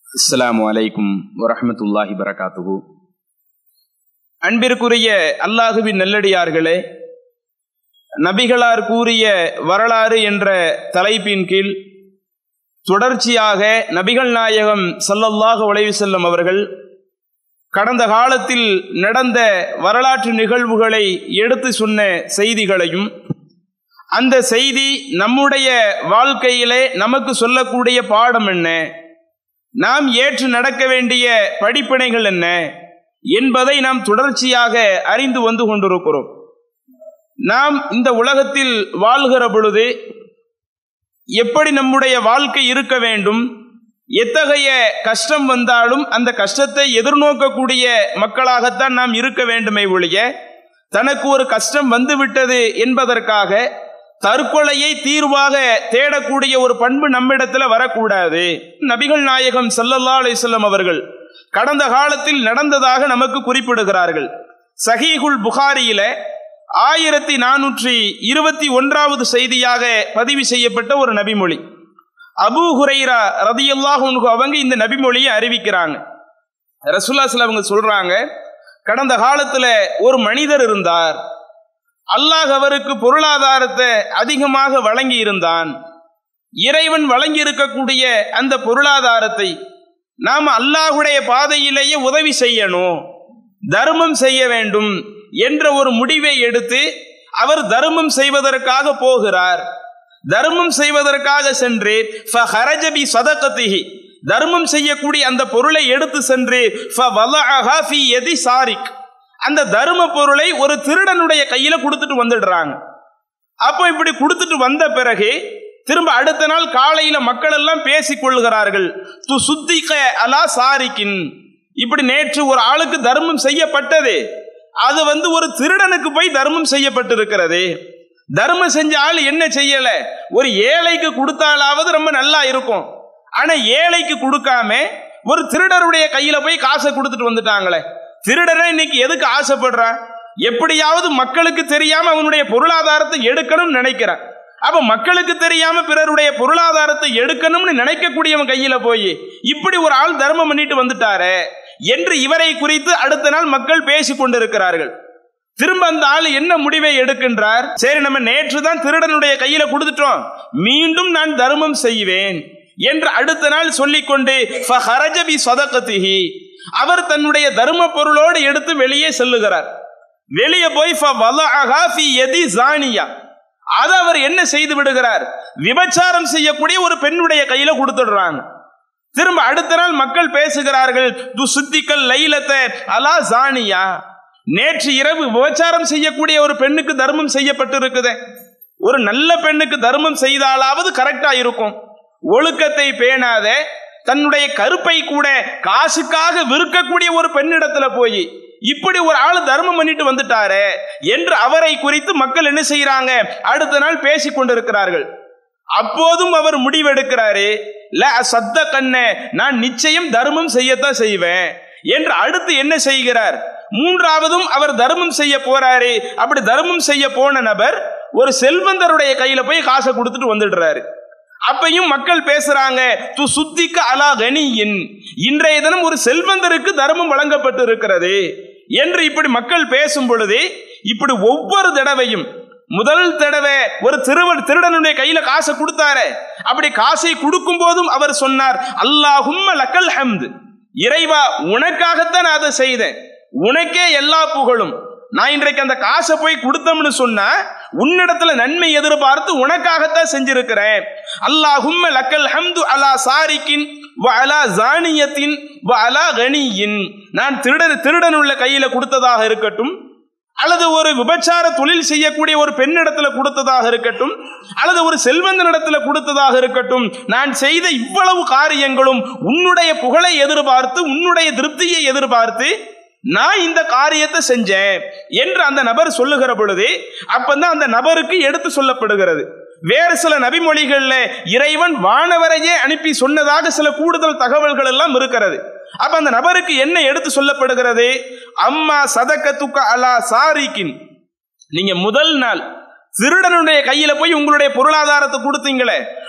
அஸ்ஸலாமு அலைக்கும் வரஹ்மத்துல்லாஹி வரகாத்துஹு அன்பிற்குரிய அல்லாஹுவின் நல்லடியார்களே நபிகளார் கூறிய வரலாறு என்ற தலைப்பின் கீழ் தொடர்ச்சியாக நபிகள் நாயகம் ஸல்லல்லாஹு அலைஹி வஸல்லம் அவர்கள் கடந்த காலத்தில் நடந்த வரலாற்று நிகழ்வுகளை எடுத்து சொன்ன செய்திகளையும் அந்த செய்தி நம்முடைய வாழ்க்கையிலே நமக்கு சொல்லக்கூடிய பாடம் என்ன நாம் ஏற்று நடக்க வேண்டிய படிப்பினைகள் என்ன என்பதை நாம் தொடர்ச்சியாக அறிந்து வந்து கொண்டிருக்கிறோம் நாம் இந்த உலகத்தில் வாழ்கிற பொழுது எப்படி நம்முடைய வாழ்க்கை இருக்க வேண்டும் எத்தகைய கஷ்டம் வந்தாலும் அந்த கஷ்டத்தை எதிர்நோக்கக்கூடிய மக்களாகத்தான் நாம் இருக்க வேண்டுமே ஒழிய தனக்கு ஒரு கஷ்டம் வந்துவிட்டது என்பதற்காக தற்கொலையை தீர்வாக தேடக்கூடிய ஒரு பண்பு நம்மிடத்துல வரக்கூடாது நபிகள் நாயகம் சல்லல்லா அலிசல்லம் அவர்கள் கடந்த காலத்தில் நடந்ததாக நமக்கு குறிப்பிடுகிறார்கள் சஹீகுல் புகாரியில ஆயிரத்தி நானூற்றி இருபத்தி ஒன்றாவது செய்தியாக பதிவு செய்யப்பட்ட ஒரு நபிமொழி அபு ஹுரைரா ரதியுல்லாஹ் அவங்க இந்த நபிமொழியை அறிவிக்கிறாங்க ரசுல்லா அவங்க சொல்றாங்க கடந்த காலத்துல ஒரு மனிதர் இருந்தார் அல்லாஹ் அவருக்கு பொருளாதாரத்தை அதிகமாக வழங்கி இருந்தான் இறைவன் வழங்கி இருக்கக்கூடிய அந்த பொருளாதாரத்தை நாம் அல்லாஹுடைய பாதையிலேயே உதவி செய்யணும் தர்மம் செய்ய வேண்டும் என்ற ஒரு முடிவை எடுத்து அவர் தர்மம் செய்வதற்காக போகிறார் தர்மம் செய்வதற்காக சென்று ஃபஹரஜபி சதகத்திஹி தர்மம் செய்யக்கூடிய அந்த பொருளை எடுத்து சென்று எதி சாரிக் அந்த தர்ம பொருளை ஒரு திருடனுடைய கையில கொடுத்துட்டு வந்துடுறாங்க அப்போ இப்படி கொடுத்துட்டு வந்த பிறகு திரும்ப அடுத்த நாள் காலையில மக்கள் எல்லாம் பேசிக் கொள்கிறார்கள் து சுத்திக அலா சாரிக்கின் இப்படி நேற்று ஒரு ஆளுக்கு தர்மம் செய்யப்பட்டது அது வந்து ஒரு திருடனுக்கு போய் தர்மம் செய்யப்பட்டிருக்கிறது தர்மம் செஞ்ச ஆள் என்ன செய்யல ஒரு ஏழைக்கு கொடுத்தாலாவது ரொம்ப நல்லா இருக்கும் ஆனா ஏழைக்கு கொடுக்காம ஒரு திருடருடைய கையில போய் காசை கொடுத்துட்டு வந்துட்டாங்களே திருடனை இன்னைக்கு எதுக்கு ஆசைப்படுறான் எப்படியாவது மக்களுக்கு தெரியாம அவனுடைய பொருளாதாரத்தை எடுக்கணும்னு நினைக்கிறான் அப்ப மக்களுக்கு தெரியாம பிறருடைய பொருளாதாரத்தை எடுக்கணும்னு நினைக்கக்கூடியவன் கையில போய் இப்படி ஒரு ஆள் தர்மம் பண்ணிட்டு வந்துட்டாரே என்று இவரை குறித்து அடுத்த நாள் மக்கள் பேசிக் கொண்டிருக்கிறார்கள் திரும்ப அந்த ஆள் என்ன முடிவை எடுக்கின்றார் சரி நம்ம நேற்று தான் திருடனுடைய கையில கொடுத்துட்டோம் மீண்டும் நான் தர்மம் செய்வேன் என்று அடுத்த நாள் சொல்லிக்கொண்டு அவர் தன்னுடைய தர்ம பொருளோடு எடுத்து வெளியே செல்லுகிறார் வெளியே போய் அதை அவர் என்ன செய்து விடுகிறார் விபச்சாரம் செய்யக்கூடிய ஒரு பெண்ணுடைய கையில கொடுத்துடுறாங்க திரும்ப அடுத்த நாள் மக்கள் பேசுகிறார்கள் து சுத்திக்கல் லைலத்தை அலா ஜானியா நேற்று இரவு விபச்சாரம் செய்யக்கூடிய ஒரு பெண்ணுக்கு தர்மம் செய்யப்பட்டு இருக்குது ஒரு நல்ல பெண்ணுக்கு தர்மம் செய்தாலாவது கரெக்டா இருக்கும் ஒழுக்கத்தை பேணாத தன்னுடைய கருப்பை கூட காசுக்காக விற்கக்கூடிய ஒரு பெண்ணிடத்துல போய் இப்படி ஒரு ஆள் தர்மம் பண்ணிட்டு வந்துட்டாரே என்று அவரை குறித்து மக்கள் என்ன செய்யறாங்க அடுத்த நாள் பேசிக் கொண்டிருக்கிறார்கள் அப்போதும் அவர் முடிவெடுக்கிறாரு சத்த கண்ண நான் நிச்சயம் தர்மம் செய்யத்தான் செய்வேன் என்று அடுத்து என்ன செய்கிறார் மூன்றாவதும் அவர் தர்மம் செய்ய போறாரு அப்படி தர்மம் செய்ய போன நபர் ஒரு செல்வந்தருடைய கையில போய் காசை கொடுத்துட்டு வந்துடுறாரு அப்பையும் மக்கள் பேசுறாங்க து சுத்திக்க அலா கனியின் இன்றைய தினம் ஒரு செல்வந்தருக்கு தர்மம் வழங்கப்பட்டு இருக்கிறது என்று இப்படி மக்கள் பேசும் பொழுது இப்படி ஒவ்வொரு தடவையும் முதல் தடவை ஒரு திருவன் திருடனுடைய கையில காசை கொடுத்தாரு அப்படி காசை கொடுக்கும் போதும் அவர் சொன்னார் அல்லாஹும் லக்கல் ஹம்து இறைவா உனக்காகத்தான் நான் அதை செய்தேன் உனக்கே எல்லா புகழும் நான் இன்றைக்கு அந்த காசை போய் கொடுத்தோம்னு சொன்னா உன்னிடத்துல நன்மை எதிர்பார்த்து உனக்காகத்தான் செஞ்சிருக்கிறேன் அல்லாஹும் லக்கல் ஹம்து அலா சாரிக்கின் அலா ஜானியத்தின் அலா கனியின் நான் திருடன் திருடன் உள்ள கையில கொடுத்ததாக இருக்கட்டும் அல்லது ஒரு விபச்சார தொழில் செய்யக்கூடிய ஒரு பெண்ணிடத்துல கொடுத்ததாக இருக்கட்டும் அல்லது ஒரு செல்வந்தனிடத்துல கொடுத்ததாக இருக்கட்டும் நான் செய்த இவ்வளவு காரியங்களும் உன்னுடைய புகழை எதிர்பார்த்து உன்னுடைய திருப்தியை எதிர்பார்த்து நான் இந்த காரியத்தை செஞ்சேன் என்று அந்த நபர் சொல்லுகிற பொழுது அப்பந்தான் அந்த நபருக்கு எடுத்து சொல்லப்படுகிறது வேறு சில நபிமொழிகள்ல இறைவன் வானவரையே அனுப்பி சொன்னதாக சில கூடுதல் தகவல்கள் எல்லாம் இருக்கிறது அப்ப அந்த நபருக்கு என்ன எடுத்து சொல்லப்படுகிறது அம்மா சதக்கத்துக்க அலா சாரிக்கின் நீங்க முதல் நாள் திருடனுடைய கையில போய் உங்களுடைய பொருளாதாரத்தை கொடுத்தீங்களே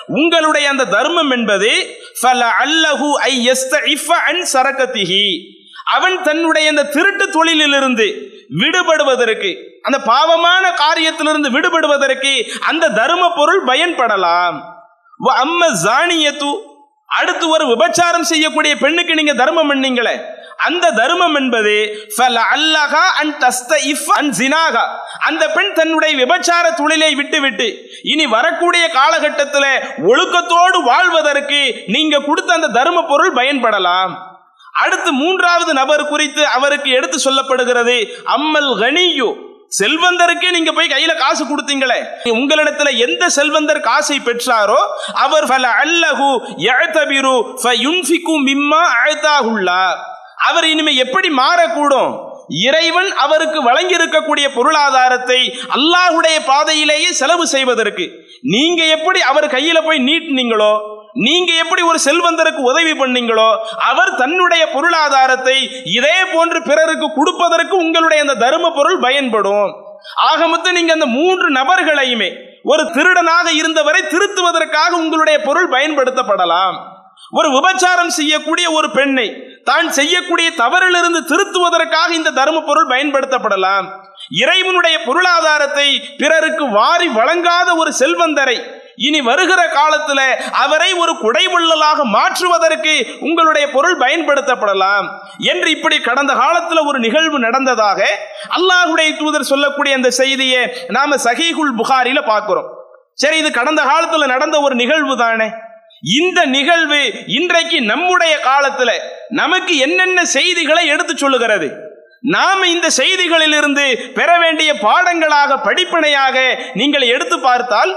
உங்களுடைய அந்த தர்மம் என்பது ஃபல அல்லஹு ஐ யஸ்தஇஃப அன் சரக்கத்திஹி அவன் தன்னுடைய அந்த திருட்டு தொழிலிலிருந்து விடுபடுவதற்கு அந்த பாவமான காரியத்திலிருந்து விடுபடுவதற்கு அந்த தர்ம பொருள் பயன்படலாம் வ அம்ம ஜானியத்து அடுத்து ஒரு விபச்சாரம் செய்யக்கூடிய பெண்ணுக்கு நீங்க தர்மம் பண்ணீங்களே அந்த தர்மம் என்பது ஃபல அல்லஹா அன் தஸ்தஇஃப் அன் ஜினாகா அந்த பெண் தன்னுடைய விபச்சார தொழிலை விட்டுவிட்டு இனி வரக்கூடிய காலகட்டத்தில் ஒழுக்கத்தோடு வாழ்வதற்கு நீங்க கொடுத்த அந்த தர்ம பொருள் பயன்படலாம் அடுத்து மூன்றாவது நபர் குறித்து அவருக்கு எடுத்து சொல்லப்படுகிறது அம்மல் கனியு செல்வந்தருக்கே நீங்க போய் கையில காசு கொடுத்தீங்களே உங்களிடத்துல எந்த செல்வந்தர் காசை பெற்றாரோ அவர் ஃபல அல்லஹு யஅதபிரு ஃபயுன்ஃபிகு மிம்மா அஅதாஹுல்லா அவர் இனிமே எப்படி மாறக்கூடும் இறைவன் அவருக்கு வழங்கி இருக்கக்கூடிய பொருளாதாரத்தை அல்லாஹுடைய பாதையிலேயே செலவு செய்வதற்கு நீங்க எப்படி அவர் கையில போய் நீட்டினீங்களோ நீங்க எப்படி ஒரு செல்வந்தருக்கு உதவி பண்ணீங்களோ அவர் தன்னுடைய பொருளாதாரத்தை இதே போன்று பிறருக்கு கொடுப்பதற்கு உங்களுடைய அந்த தர்ம பொருள் பயன்படும் ஆக மொத்தம் நீங்க அந்த மூன்று நபர்களையுமே ஒரு திருடனாக இருந்தவரை திருத்துவதற்காக உங்களுடைய பொருள் பயன்படுத்தப்படலாம் ஒரு விபச்சாரம் செய்யக்கூடிய ஒரு பெண்ணை தான் செய்யக்கூடிய தவறிலிருந்து திருத்துவதற்காக இந்த தர்ம பொருள் பயன்படுத்தப்படலாம் இறைவனுடைய பொருளாதாரத்தை பிறருக்கு வாரி வழங்காத ஒரு செல்வந்தரை இனி வருகிற காலத்துல அவரை ஒரு குடைவள்ளலாக மாற்றுவதற்கு உங்களுடைய பொருள் பயன்படுத்தப்படலாம் என்று இப்படி கடந்த காலத்துல ஒரு நிகழ்வு நடந்ததாக அல்லாஹுடைய தூதர் சொல்லக்கூடிய அந்த செய்தியை நாம சஹீகுல் புகாரில பார்க்கிறோம் சரி இது கடந்த காலத்துல நடந்த ஒரு நிகழ்வு தானே இந்த நிகழ்வு இன்றைக்கு நம்முடைய காலத்துல நமக்கு என்னென்ன செய்திகளை எடுத்து சொல்லுகிறது நாம இந்த செய்திகளிலிருந்து பெற வேண்டிய பாடங்களாக படிப்பினையாக நீங்கள் எடுத்து பார்த்தால்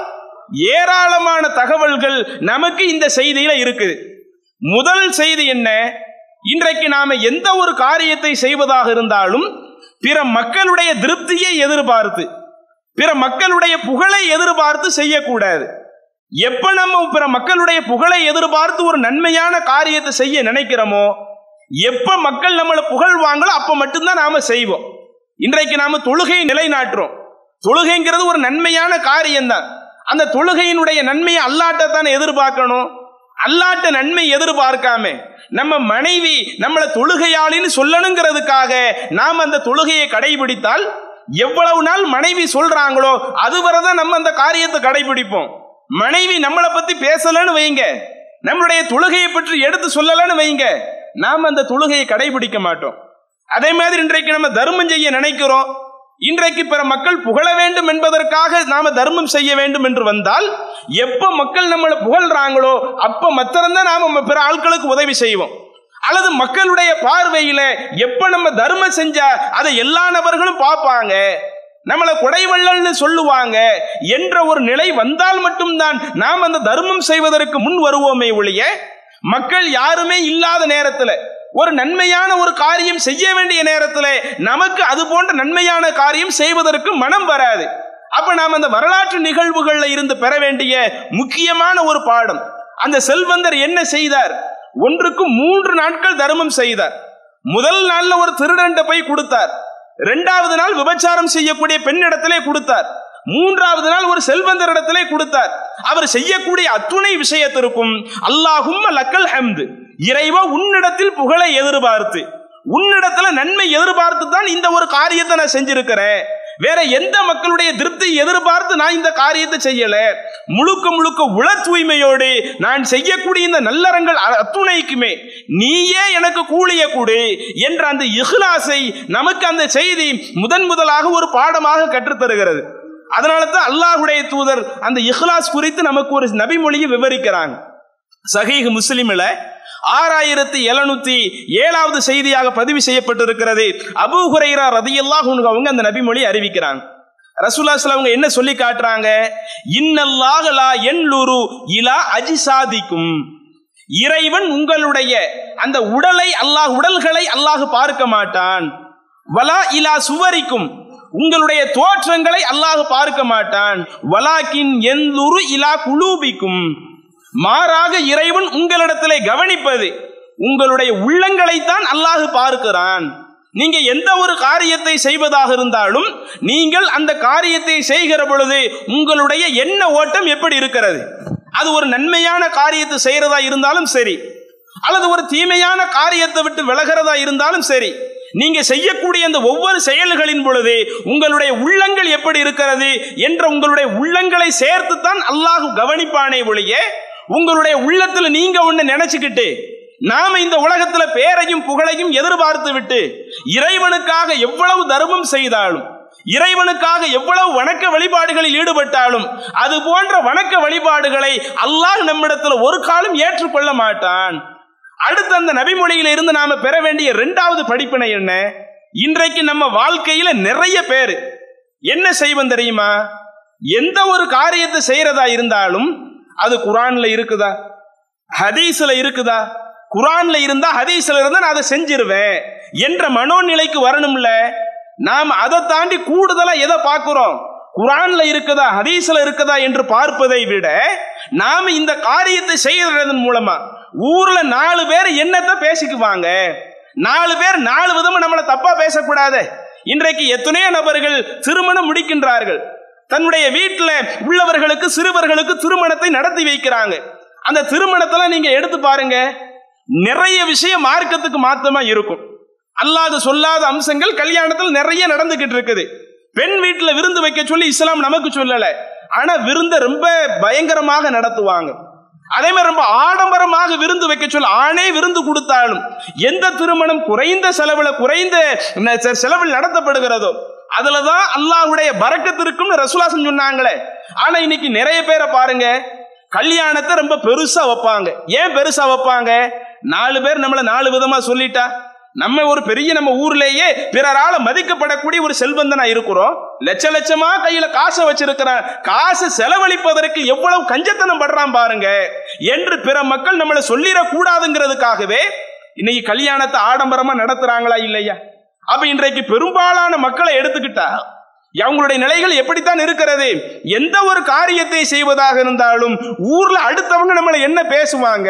ஏராளமான தகவல்கள் நமக்கு இந்த செய்தியில இருக்குது முதல் செய்தி என்ன இன்றைக்கு நாம எந்த ஒரு காரியத்தை செய்வதாக இருந்தாலும் பிற மக்களுடைய திருப்தியை எதிர்பார்த்து பிற மக்களுடைய புகழை எதிர்பார்த்து செய்யக்கூடாது எப்ப நம்ம பிற மக்களுடைய புகழை எதிர்பார்த்து ஒரு நன்மையான காரியத்தை செய்ய நினைக்கிறோமோ எப்ப மக்கள் நம்மளை புகழ்வாங்களோ அப்ப மட்டும்தான் நாம செய்வோம் இன்றைக்கு நாம தொழுகையை நிலைநாட்டுறோம் தொழுகைங்கிறது ஒரு நன்மையான காரியம்தான் அந்த தொழுகையினுடைய நன்மையை அல்லாட்டத்தான் எதிர்பார்க்கணும் அல்லாட்ட நன்மை எதிர்பார்க்காம நம்ம மனைவி நம்மளை தொழுகையாளின்னு சொல்லணுங்கிறதுக்காக நாம் அந்த தொழுகையை கடைபிடித்தால் எவ்வளவு நாள் மனைவி சொல்றாங்களோ அதுவரை தான் நம்ம அந்த காரியத்தை கடைபிடிப்போம் மனைவி நம்மளை பத்தி பேசலன்னு வைங்க நம்மளுடைய தொழுகையை பற்றி எடுத்து சொல்லலன்னு வைங்க நாம் அந்த தொழுகையை கடைபிடிக்க மாட்டோம் அதே மாதிரி இன்றைக்கு நம்ம தர்மம் செய்ய நினைக்கிறோம் இன்றைக்கு பிற மக்கள் புகழ வேண்டும் என்பதற்காக நாம தர்மம் செய்ய வேண்டும் என்று வந்தால் எப்ப மக்கள் நம்மளை புகழ்றாங்களோ அப்ப மாத்திரம்தான் நாம பிற ஆட்களுக்கு உதவி செய்வோம் அல்லது மக்களுடைய பார்வையில எப்ப நம்ம தர்மம் செஞ்சா அதை எல்லா நபர்களும் பார்ப்பாங்க நம்மளை குடைவள்ளல்னு சொல்லுவாங்க என்ற ஒரு நிலை வந்தால் மட்டும்தான் நாம் அந்த தர்மம் செய்வதற்கு முன் வருவோமே ஒழிய மக்கள் யாருமே இல்லாத நேரத்துல ஒரு நன்மையான ஒரு காரியம் செய்ய வேண்டிய நேரத்தில் நமக்கு அது போன்ற நன்மையான காரியம் செய்வதற்கு மனம் வராது அப்ப நாம் அந்த வரலாற்று நிகழ்வுகள்ல இருந்து பெற வேண்டிய முக்கியமான ஒரு பாடம் அந்த செல்வந்தர் என்ன செய்தார் ஒன்றுக்கு மூன்று நாட்கள் தர்மம் செய்தார் முதல் நாள்ல ஒரு திருடன்ட்ட போய் கொடுத்தார் இரண்டாவது நாள் விபச்சாரம் செய்யக்கூடிய பெண்ணிடத்திலே கொடுத்தார் மூன்றாவது நாள் ஒரு செல்வந்தரிடத்திலே கொடுத்தார் அவர் செய்யக்கூடிய அத்துணை விஷயத்திற்கும் அல்லாஹும் லக்கல் ஹம்து இறைவா உன்னிடத்தில் புகழை எதிர்பார்த்து உன்னிடத்துல நன்மை எதிர்பார்த்து தான் இந்த ஒரு காரியத்தை நான் செஞ்சிருக்கிறேன் வேற எந்த மக்களுடைய திருப்தி எதிர்பார்த்து நான் இந்த காரியத்தை செய்யல முழுக்க முழுக்க உள தூய்மையோடு நான் செய்யக்கூடிய இந்த நல்லறங்கள் அத்துணைக்குமே நீயே எனக்கு கூலிய கொடு என்ற அந்த இஹ்லாசை நமக்கு அந்த செய்தி முதன் முதலாக ஒரு பாடமாக கற்றுத்தருகிறது அதனால தான் அல்லாஹுடைய தூதர் அந்த இஹ்லாஸ் குறித்து நமக்கு ஒரு நபிமொழியை விவரிக்கிறாங்க சஹீஹ் முஸ்லிமில் ஆறாயிரத்தி எழுநூத்தி ஏழாவது செய்தியாக பதிவு செய்யப்பட்டிருக்கிறது அபு ஹுரைரா ரதியல்லாஹ் அவங்க அந்த நபிமொழி அறிவிக்கிறாங்க ரசூல்லா அவங்க என்ன சொல்லி காட்டுறாங்க இன்னல்லாஹலா என்லுரு இலா அஜிசாதிக்கும் இறைவன் உங்களுடைய அந்த உடலை அல்லாஹ் உடல்களை அல்லாஹ் பார்க்க மாட்டான் வலா இலா சுவரிக்கும் உங்களுடைய தோற்றங்களை அல்லாஹ் பார்க்க மாட்டான் வலாக்கின் எந்துரு இலா குலூபிக்கும் மாறாக இறைவன் உங்களிடத்திலே கவனிப்பது உங்களுடைய உள்ளங்களைத்தான் அல்லாஹ் பார்க்கிறான் நீங்க எந்த ஒரு காரியத்தை செய்வதாக இருந்தாலும் நீங்கள் அந்த காரியத்தை செய்கிற பொழுது உங்களுடைய எண்ண ஓட்டம் எப்படி இருக்கிறது அது ஒரு நன்மையான காரியத்தை செய்யறதா இருந்தாலும் சரி அல்லது ஒரு தீமையான காரியத்தை விட்டு விலகிறதா இருந்தாலும் சரி நீங்க செய்யக்கூடிய அந்த ஒவ்வொரு செயல்களின் பொழுது உங்களுடைய உள்ளங்கள் எப்படி இருக்கிறது என்ற உங்களுடைய உள்ளங்களை சேர்த்து தான் அல்லாஹ் கவனிப்பானே ஒழிய உங்களுடைய உள்ளத்துல நீங்க ஒண்ணு நினைச்சுக்கிட்டு நாம இந்த உலகத்துல பேரையும் புகழையும் எதிர்பார்த்து விட்டு இறைவனுக்காக எவ்வளவு தர்மம் செய்தாலும் இறைவனுக்காக எவ்வளவு வணக்க வழிபாடுகளில் ஈடுபட்டாலும் அது போன்ற வணக்க வழிபாடுகளை அல்லாஹ் நம்மிடத்தில் ஒரு காலம் ஏற்றுக்கொள்ள மாட்டான் அடுத்து அந்த நபிமொழியில இருந்து நாம பெற வேண்டிய இரண்டாவது படிப்பினை என்ன இன்றைக்கு நம்ம வாழ்க்கையில நிறைய பேர் என்ன செய்வோம் தெரியுமா எந்த ஒரு காரியத்தை செய்யறதா இருந்தாலும் அது குரான்ல இருக்குதா ஹதீஸ்ல இருக்குதா குரான்ல இருந்தா ஹதீஸ்ல இருந்தா நான் அதை செஞ்சிருவேன் என்ற மனோநிலைக்கு வரணும்ல நாம் அதை தாண்டி கூடுதலா எதை பார்க்கிறோம் குரான்ல இருக்குதா ஹதீஸ்ல இருக்குதா என்று பார்ப்பதை விட நாம இந்த காரியத்தை செய்யறதன் மூலமா ஊர்ல நாலு பேர் என்னத்தை பேசிக்குவாங்க நாலு பேர் நாலு விதமா நம்மளை தப்பா பேசக்கூடாது இன்றைக்கு எத்தனையோ நபர்கள் திருமணம் முடிக்கின்றார்கள் தன்னுடைய வீட்டுல உள்ளவர்களுக்கு சிறுவர்களுக்கு திருமணத்தை நடத்தி வைக்கிறாங்க அந்த திருமணத்துல நீங்க எடுத்து பாருங்க நிறைய விஷயம் மார்க்கத்துக்கு மாத்தமா இருக்கும் அல்லாத சொல்லாத அம்சங்கள் கல்யாணத்தில் நிறைய நடந்துகிட்டு இருக்குது பெண் வீட்டுல விருந்து வைக்க சொல்லி இஸ்லாம் நமக்கு சொல்லல ஆனா விருந்த ரொம்ப பயங்கரமாக நடத்துவாங்க அதே மாதிரி ரொம்ப ஆடம்பரமாக விருந்து வைக்க சொல்ல ஆணே விருந்து கொடுத்தாலும் எந்த திருமணம் குறைந்த செலவுல குறைந்த ந- செ- செலவில் நடத்தப்படுகிறதோ அதுலதான் அல்லாஹ்வுடைய பறக்கத்திற்கும் ரசூலாசன் சொன்னாங்களே ஆனா இன்னைக்கு நிறைய பேரை பாருங்க கல்யாணத்தை ரொம்ப பெருசா வைப்பாங்க ஏன் பெருசா வைப்பாங்க நாலு பேர் நம்மள நாலு விதமா சொல்லிட்டா நம்ம ஒரு பெரிய நம்ம ஊர்லயே பிறரால மதிக்கப்படக்கூடிய ஒரு செல்வந்தனா இருக்கிறோம் லட்ச லட்சமா கையில காசை வச்சிருக்கிறான் காசு செலவழிப்பதற்கு எவ்வளவு கஞ்சத்தனம் படுறான் பாருங்க என்று பிற மக்கள் நம்மளை சொல்லிடக் கூடாதுங்கிறதுக்காகவே இன்னைக்கு கல்யாணத்தை ஆடம்பரமா நடத்துறாங்களா இல்லையா அப்ப இன்றைக்கு பெரும்பாலான மக்களை எடுத்துக்கிட்டா அவங்களுடைய நிலைகள் எப்படித்தான் இருக்கிறது எந்த ஒரு காரியத்தை செய்வதாக இருந்தாலும் ஊர்ல அடுத்தவங்க நம்மளை என்ன பேசுவாங்க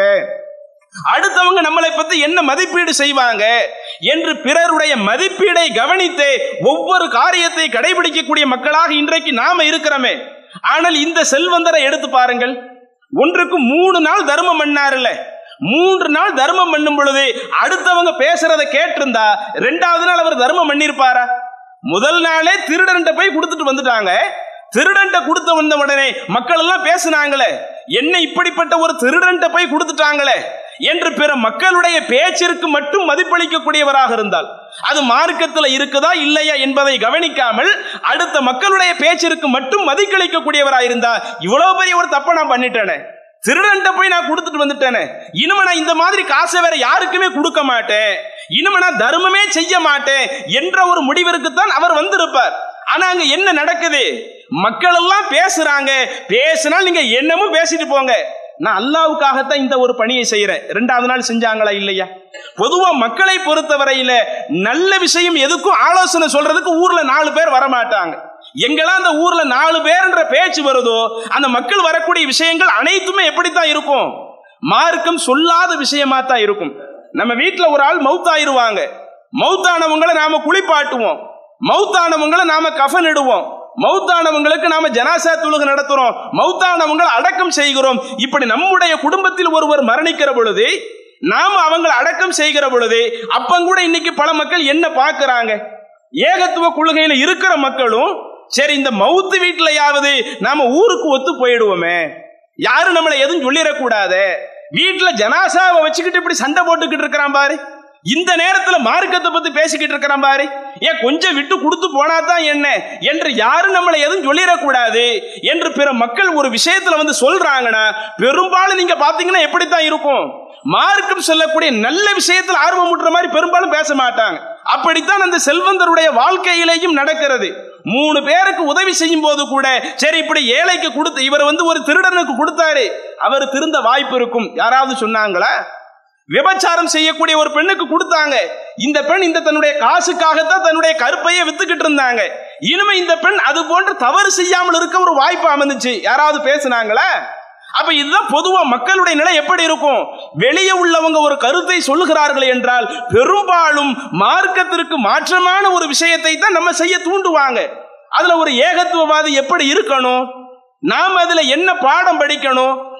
அடுத்தவங்க நம்மளை பத்தி என்ன மதிப்பீடு செய்வாங்க என்று பிறருடைய மதிப்பீடை கவனித்து ஒவ்வொரு காரியத்தை கடைபிடிக்கக்கூடிய மக்களாக இன்றைக்கு நாம இருக்கிறோமே ஆனால் இந்த செல்வந்தரை எடுத்து பாருங்கள் ஒன்றுக்கு மூணு நாள் தர்மம் பண்ணாருல்ல மூன்று நாள் தர்மம் பண்ணும் பொழுது அடுத்தவங்க பேசுறத கேட்டிருந்தா ரெண்டாவது நாள் அவர் தர்மம் பண்ணிருப்பாரா முதல் நாளே திருடன்ட்ட போய் கொடுத்துட்டு வந்துட்டாங்க திருடன்ட்ட கொடுத்த வந்த உடனே மக்கள் எல்லாம் பேசுனாங்களே என்ன இப்படிப்பட்ட ஒரு திருடன்ட்ட போய் கொடுத்துட்டாங்களே என்று பிற மக்களுடைய பேச்சிற்கு மட்டும் மதிப்பளிக்கக்கூடியவராக இருந்தால் அது மார்க்கத்தில் இருக்குதா இல்லையா என்பதை கவனிக்காமல் அடுத்த மக்களுடைய பேச்சிற்கு மட்டும் மதிக்களிக்கக்கூடியவராக இருந்தா இவ்வளவு பெரிய ஒரு தப்பை நான் பண்ணிட்டேனே திருடன்ட்ட போய் நான் கொடுத்துட்டு வந்துட்டேனே இனிமே நான் இந்த மாதிரி காசை வேற யாருக்குமே கொடுக்க மாட்டேன் இனிமே நான் தர்மமே செய்ய மாட்டேன் என்ற ஒரு முடிவிற்கு தான் அவர் வந்திருப்பார் ஆனா அங்க என்ன நடக்குது மக்கள் எல்லாம் பேசுறாங்க பேசினால் நீங்க என்னமும் பேசிட்டு போங்க நான் அல்லாவுக்காகத்தான் இந்த ஒரு பணியை செய்யறேன் ரெண்டாவது நாள் செஞ்சாங்களா இல்லையா பொதுவா மக்களை பொறுத்தவரையில நல்ல விஷயம் எதுக்கும் ஆலோசனை சொல்றதுக்கு ஊர்ல நாலு பேர் வரமாட்டாங்க எங்கெல்லாம் அந்த ஊர்ல நாலு பேர்ன்ற பேச்சு வருதோ அந்த மக்கள் வரக்கூடிய விஷயங்கள் அனைத்துமே எப்படித்தான் இருக்கும் மார்க்கம் சொல்லாத விஷயமா தான் இருக்கும் நம்ம வீட்டுல ஒரு ஆள் மவுத்தாயிருவாங்க மவுத்தானவங்களை நாம குளிப்பாட்டுவோம் மவுத்தானவங்களை நாம கஃன் இடுவோம் மௌத்தானவங்களுக்கு நாம ஜனாசா தொழுகை நடத்துறோம் மௌத்தானவங்களை அடக்கம் செய்கிறோம் இப்படி நம்முடைய குடும்பத்தில் ஒருவர் மரணிக்கிற பொழுது நாம அவங்களை அடக்கம் செய்கிற பொழுது அப்பங்கூட இன்னைக்கு பல மக்கள் என்ன பார்க்கறாங்க ஏகத்துவ கொள்கையில இருக்கிற மக்களும் சரி இந்த மவுத்து வீட்டுலயாவது நாம ஊருக்கு ஒத்து போயிடுவோமே யாரும் நம்மளை எதுவும் சொல்லிடக்கூடாது வீட்டுல ஜனாசாவை வச்சுக்கிட்டு இப்படி சண்டை போட்டுக்கிட்டு இருக்கிறான் பாரு இந்த நேரத்துல மார்க்கத்தை பத்தி பேசிக்கிட்டு இருக்கிறான் பாரு ஏன் கொஞ்சம் விட்டு கொடுத்து போனா தான் என்ன என்று யாரும் நம்மளை எதுவும் சொல்லிடக்கூடாது என்று பிற மக்கள் ஒரு விஷயத்துல வந்து சொல்றாங்கன்னா பெரும்பாலும் நீங்க பாத்தீங்கன்னா எப்படித்தான் இருக்கும் மார்க்கம் சொல்லக்கூடிய நல்ல விஷயத்தில் ஆர்வம் ஊட்டுற மாதிரி பெரும்பாலும் பேச மாட்டாங்க அப்படித்தான் அந்த செல்வந்தருடைய வாழ்க்கையிலேயும் நடக்கிறது மூணு பேருக்கு உதவி செய்யும் போது கூட சரி இப்படி ஏழைக்கு கொடுத்து இவர் வந்து ஒரு திருடனுக்கு கொடுத்தாரு அவர் திருந்த வாய்ப்பு இருக்கும் யாராவது சொன்னாங்களா விபச்சாரம் செய்யக்கூடிய ஒரு பெண்ணுக்கு கொடுத்தாங்க இந்த பெண் இந்த தன்னுடைய காசுக்காகத்தான் தன்னுடைய கருப்பையே வித்துக்கிட்டு இருந்தாங்க இனிமே இந்த பெண் அது போன்று தவறு செய்யாமல் இருக்க ஒரு வாய்ப்பு அமைந்துச்சு யாராவது பேசுனாங்களா அப்ப இதுதான் பொதுவா மக்களுடைய நிலை எப்படி இருக்கும் வெளியே உள்ளவங்க ஒரு கருத்தை சொல்லுகிறார்கள் என்றால் பெரும்பாலும் மார்க்கத்திற்கு மாற்றமான ஒரு விஷயத்தை தான் நம்ம செய்ய தூண்டுவாங்க அதுல ஒரு ஏகத்துவவாதி எப்படி இருக்கணும் நாம் அதுல என்ன பாடம் படிக்கணும்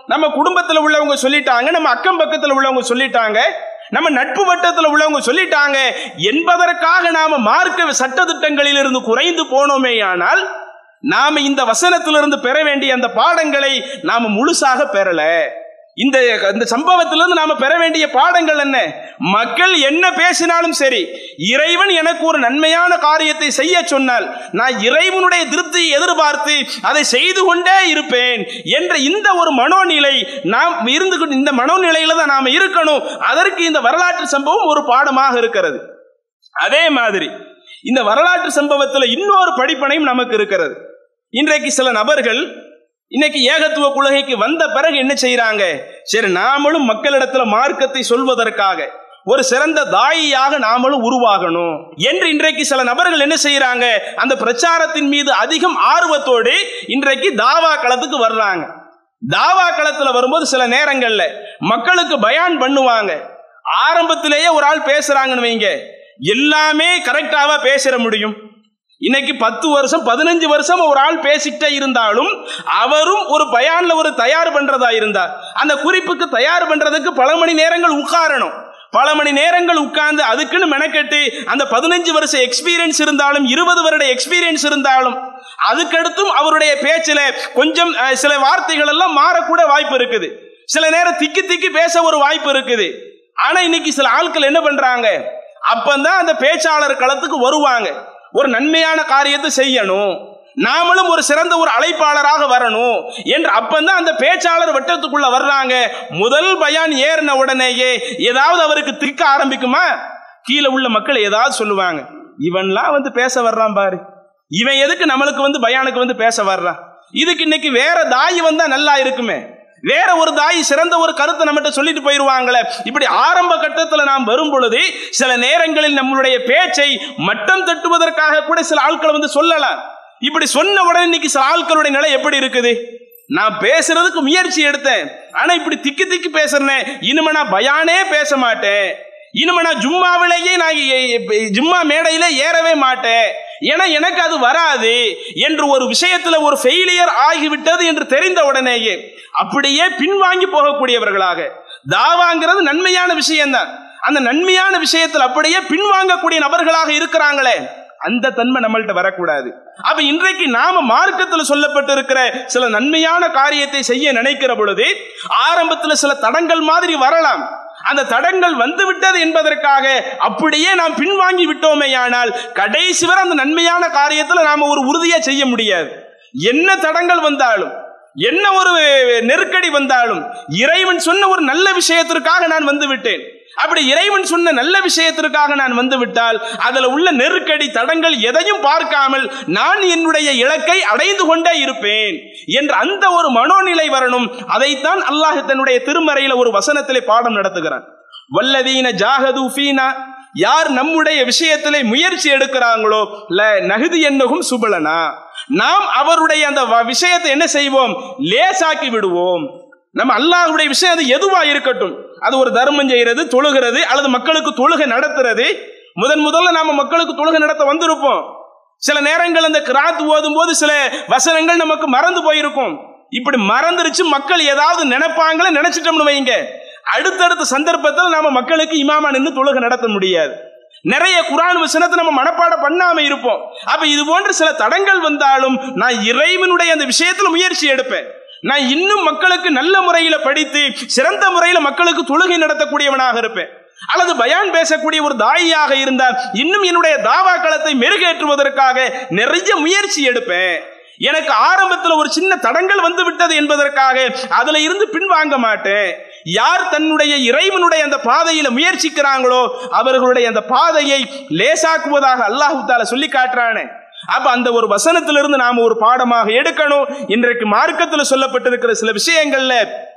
நம்ம குடும்பத்துல உள்ளவங்க சொல்லிட்டாங்க நம்ம அக்கம் பக்கத்துல உள்ளவங்க சொல்லிட்டாங்க நம்ம நட்பு வட்டத்துல உள்ளவங்க சொல்லிட்டாங்க என்பதற்காக நாம மார்க்க சட்டத்திட்டங்களில் இருந்து குறைந்து போனோமேயானால் நாம இந்த வசனத்திலிருந்து பெற வேண்டிய அந்த பாடங்களை நாம முழுசாக பெறல இந்த இந்த சம்பவத்திலிருந்து நாம பெற வேண்டிய பாடங்கள் என்ன மக்கள் என்ன பேசினாலும் சரி இறைவன் எனக்கு ஒரு நன்மையான காரியத்தை செய்ய சொன்னால் நான் இறைவனுடைய திருப்தியை எதிர்பார்த்து அதை செய்து கொண்டே இருப்பேன் என்ற இந்த ஒரு மனோநிலை நாம் இருந்து கொண்டு- இந்த மனோநிலையில தான் நாம இருக்கணும் அதற்கு இந்த வரலாற்று சம்பவம் ஒரு பாடமாக இருக்கிறது அதே மாதிரி இந்த வரலாற்று சம்பவத்தில் இன்னொரு படிப்பனையும் நமக்கு இருக்கிறது இன்றைக்கு சில நபர்கள் இன்னைக்கு ஏகத்துவ குலகைக்கு வந்த பிறகு என்ன செய்யறாங்க சரி நாமளும் மக்களிடத்துல மார்க்கத்தை சொல்வதற்காக ஒரு சிறந்த தாயியாக நாமளும் உருவாகணும் என்று இன்றைக்கு சில நபர்கள் என்ன செய்யறாங்க அந்த பிரச்சாரத்தின் மீது அதிகம் ஆர்வத்தோடு இன்றைக்கு தாவா களத்துக்கு வர்றாங்க தாவா களத்துல வரும்போது சில நேரங்கள்ல மக்களுக்கு பயான் பண்ணுவாங்க ஆரம்பத்திலேயே ஒரு ஆள் பேசுறாங்கன்னு வைங்க எல்லாமே கரெக்டாவா பேசிட முடியும் இன்னைக்கு பத்து வருஷம் பதினஞ்சு வருஷம் ஒரு ஆள் பேசிக்கிட்டே இருந்தாலும் அவரும் ஒரு பயான்ல ஒரு தயார் பண்றதா இருந்தா அந்த குறிப்புக்கு தயார் பண்றதுக்கு பல மணி நேரங்கள் உட்காரணும் பல மணி நேரங்கள் உட்கார்ந்து அதுக்குன்னு மெனக்கெட்டு அந்த பதினஞ்சு வருஷ எக்ஸ்பீரியன்ஸ் இருந்தாலும் இருபது வருட எக்ஸ்பீரியன்ஸ் இருந்தாலும் அதுக்கடுத்தும் அவருடைய பேச்சில் கொஞ்சம் அஹ், சில வார்த்தைகள் எல்லாம் மாறக்கூட வாய்ப்பு இருக்குது சில நேரம் திக்கி திக்கி பேச ஒரு வாய்ப்பு இருக்குது ஆனா இன்னைக்கு சில ஆட்கள் என்ன பண்றாங்க அப்பந்தான் அந்த பேச்சாளர் களத்துக்கு வருவாங்க ஒரு நன்மையான காரியத்தை செய்யணும் நாமளும் ஒரு சிறந்த ஒரு அழைப்பாளராக வரணும் என்று அப்பந்தான் அந்த பேச்சாளர் வட்டத்துக்குள்ள வர்றாங்க முதல் பயான் ஏறின உடனேயே ஏதாவது அவருக்கு திக்க ஆரம்பிக்குமா கீழே உள்ள மக்கள் ஏதாவது சொல்லுவாங்க இவன்லாம் வந்து பேச வர்றான் பாரு இவன் எதுக்கு நம்மளுக்கு வந்து பயானுக்கு வந்து பேச வர்றான் இதுக்கு இன்னைக்கு வேற தாய் வந்தா நல்லா இருக்குமே வேற ஒரு தாய் சிறந்த ஒரு கருத்தை நம்மகிட்ட சொல்லிட்டு போயிருவாங்களே இப்படி ஆரம்ப கட்டத்தில் நாம் வரும் பொழுது சில நேரங்களில் நம்மளுடைய பேச்சை மட்டம் தட்டுவதற்காக கூட சில ஆட்கள் வந்து சொல்லலாம் இப்படி சொன்ன உடனே இன்னைக்கு சில ஆட்களுடைய நிலை எப்படி இருக்குது நான் பேசுறதுக்கு முயற்சி எடுத்தேன் ஆனா இப்படி திக்கி திக்கி பேசுறேன் இனிமே நான் பயானே பேச மாட்டேன் இனிமே நான் ஜும்மாவிலேயே நான் எ- எ- ஜும்மா மேடையிலே ஏறவே மாட்டேன் ஏன்னா எனக்கு அது வராது என்று ஒரு விஷயத்துல ஒரு ஃபெயிலியர் ஆகிவிட்டது என்று தெரிந்த உடனேயே அப்படியே பின்வாங்கி போகக்கூடியவர்களாக தாவாங்கிறது நன்மையான விஷயம்தான் அந்த நன்மையான விஷயத்தில் அப்படியே பின்வாங்கக்கூடிய நபர்களாக இருக்கிறாங்களே அந்த தன்மை நம்மள்ட்ட வரக்கூடாது அப்ப இன்றைக்கு நாம மார்க்கத்துல சொல்லப்பட்டு இருக்கிற சில நன்மையான காரியத்தை செய்ய நினைக்கிற பொழுது ஆரம்பத்துல சில தடங்கள் மாதிரி வரலாம் அந்த தடங்கள் வந்து விட்டது என்பதற்காக அப்படியே நாம் பின்வாங்கி விட்டோமேயானால் கடைசி வரை அந்த நன்மையான காரியத்துல நாம ஒரு உறுதியா செய்ய முடியாது என்ன தடங்கள் வந்தாலும் என்ன ஒரு நெருக்கடி வந்தாலும் இறைவன் சொன்ன ஒரு நல்ல விஷயத்திற்காக நான் வந்து விட்டேன் அப்படி இறைவன் சொன்ன நல்ல விஷயத்திற்காக நான் வந்து விட்டால் அதுல உள்ள நெருக்கடி தடங்கள் எதையும் பார்க்காமல் நான் என்னுடைய இலக்கை அடைந்து கொண்டே இருப்பேன் என்ற அந்த ஒரு மனோநிலை வரணும் அதைத்தான் அல்லாஹ் தன்னுடைய திருமறையில ஒரு வசனத்திலே பாடம் நடத்துகிறான் வல்லதீன ஜாகது ஃபீனா யார் நம்முடைய விஷயத்திலே முயற்சி எடுக்கிறாங்களோ ல நகுதி என்னகும் சுபலனா நாம் அவருடைய அந்த வ- விஷயத்தை என்ன செய்வோம் லேசாக்கி விடுவோம் நம்ம அல்லாஹ்வுடைய விஷயம் அது எதுவா இருக்கட்டும் அது ஒரு தர்மம் செய்யறது தொழுகிறது அல்லது மக்களுக்கு தொழுகை நடத்துறது முதன் முதல்ல நாம மக்களுக்கு தொழுகை நடத்த வந்திருப்போம் சில நேரங்கள் அந்த கிராத் ஓதும் போது சில வசனங்கள் நமக்கு மறந்து போயிருக்கும் இப்படி மறந்துருச்சு மக்கள் ஏதாவது நினைப்பாங்களே நினைச்சிட்டோம்னு வைங்க அடுத்தடுத்த சந்தர்ப்பத்தில் நாம மக்களுக்கு இமாமா நின்று தொழுகை நடத்த முடியாது நிறைய குரான் வசனத்தை நம்ம மனப்பாடம் பண்ணாம இருப்போம் அப்ப இது போன்ற சில தடங்கள் வந்தாலும் நான் இறைவனுடைய அந்த விஷயத்துல முயற்சி எடுப்பேன் நான் இன்னும் மக்களுக்கு நல்ல முறையில படித்து சிறந்த முறையில மக்களுக்கு தொழுகை நடத்தக்கூடியவனாக இருப்பேன் அல்லது பயான் பேசக்கூடிய ஒரு தாயியாக இருந்தால் இன்னும் என்னுடைய தாவா களத்தை மெருகேற்றுவதற்காக நிறைய முயற்சி எடுப்பேன் எனக்கு ஆரம்பத்தில் ஒரு சின்ன தடங்கள் வந்து விட்டது என்பதற்காக அதுல இருந்து பின்வாங்க மாட்டேன் யார் தன்னுடைய இறைவனுடைய அந்த பாதையில முயற்சிக்கிறாங்களோ அவர்களுடைய அந்த பாதையை லேசாக்குவதாக அல்லாஹு தால சொல்லி காட்டுறானே அப்ப அந்த ஒரு வசனத்திலிருந்து நாம ஒரு பாடமாக எடுக்கணும் இன்றைக்கு மார்க்கத்தில் சொல்லப்பட்டிருக்கிற சில விஷயங்கள்ல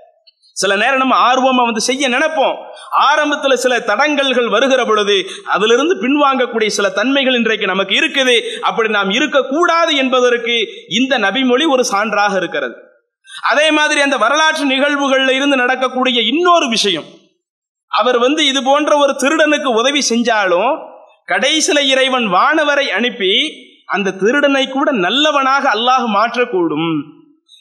சில நேரம் நம்ம ஆர்வமா வந்து செய்ய நினைப்போம் ஆரம்பத்துல சில தடங்கல்கள் வருகிற பொழுது அதிலிருந்து பின்வாங்கக்கூடிய சில தன்மைகள் இன்றைக்கு நமக்கு இருக்குது அப்படி நாம் இருக்கக்கூடாது என்பதற்கு இந்த நபிமொழி ஒரு சான்றாக இருக்கிறது அதே மாதிரி அந்த வரலாற்று நிகழ்வுகள்ல இருந்து நடக்கக்கூடிய இன்னொரு விஷயம் அவர் வந்து இது போன்ற ஒரு திருடனுக்கு உதவி செஞ்சாலும் கடைசில இறைவன் வானவரை அனுப்பி அந்த திருடனை கூட நல்லவனாக அல்லாஹ் மாற்றக்கூடும்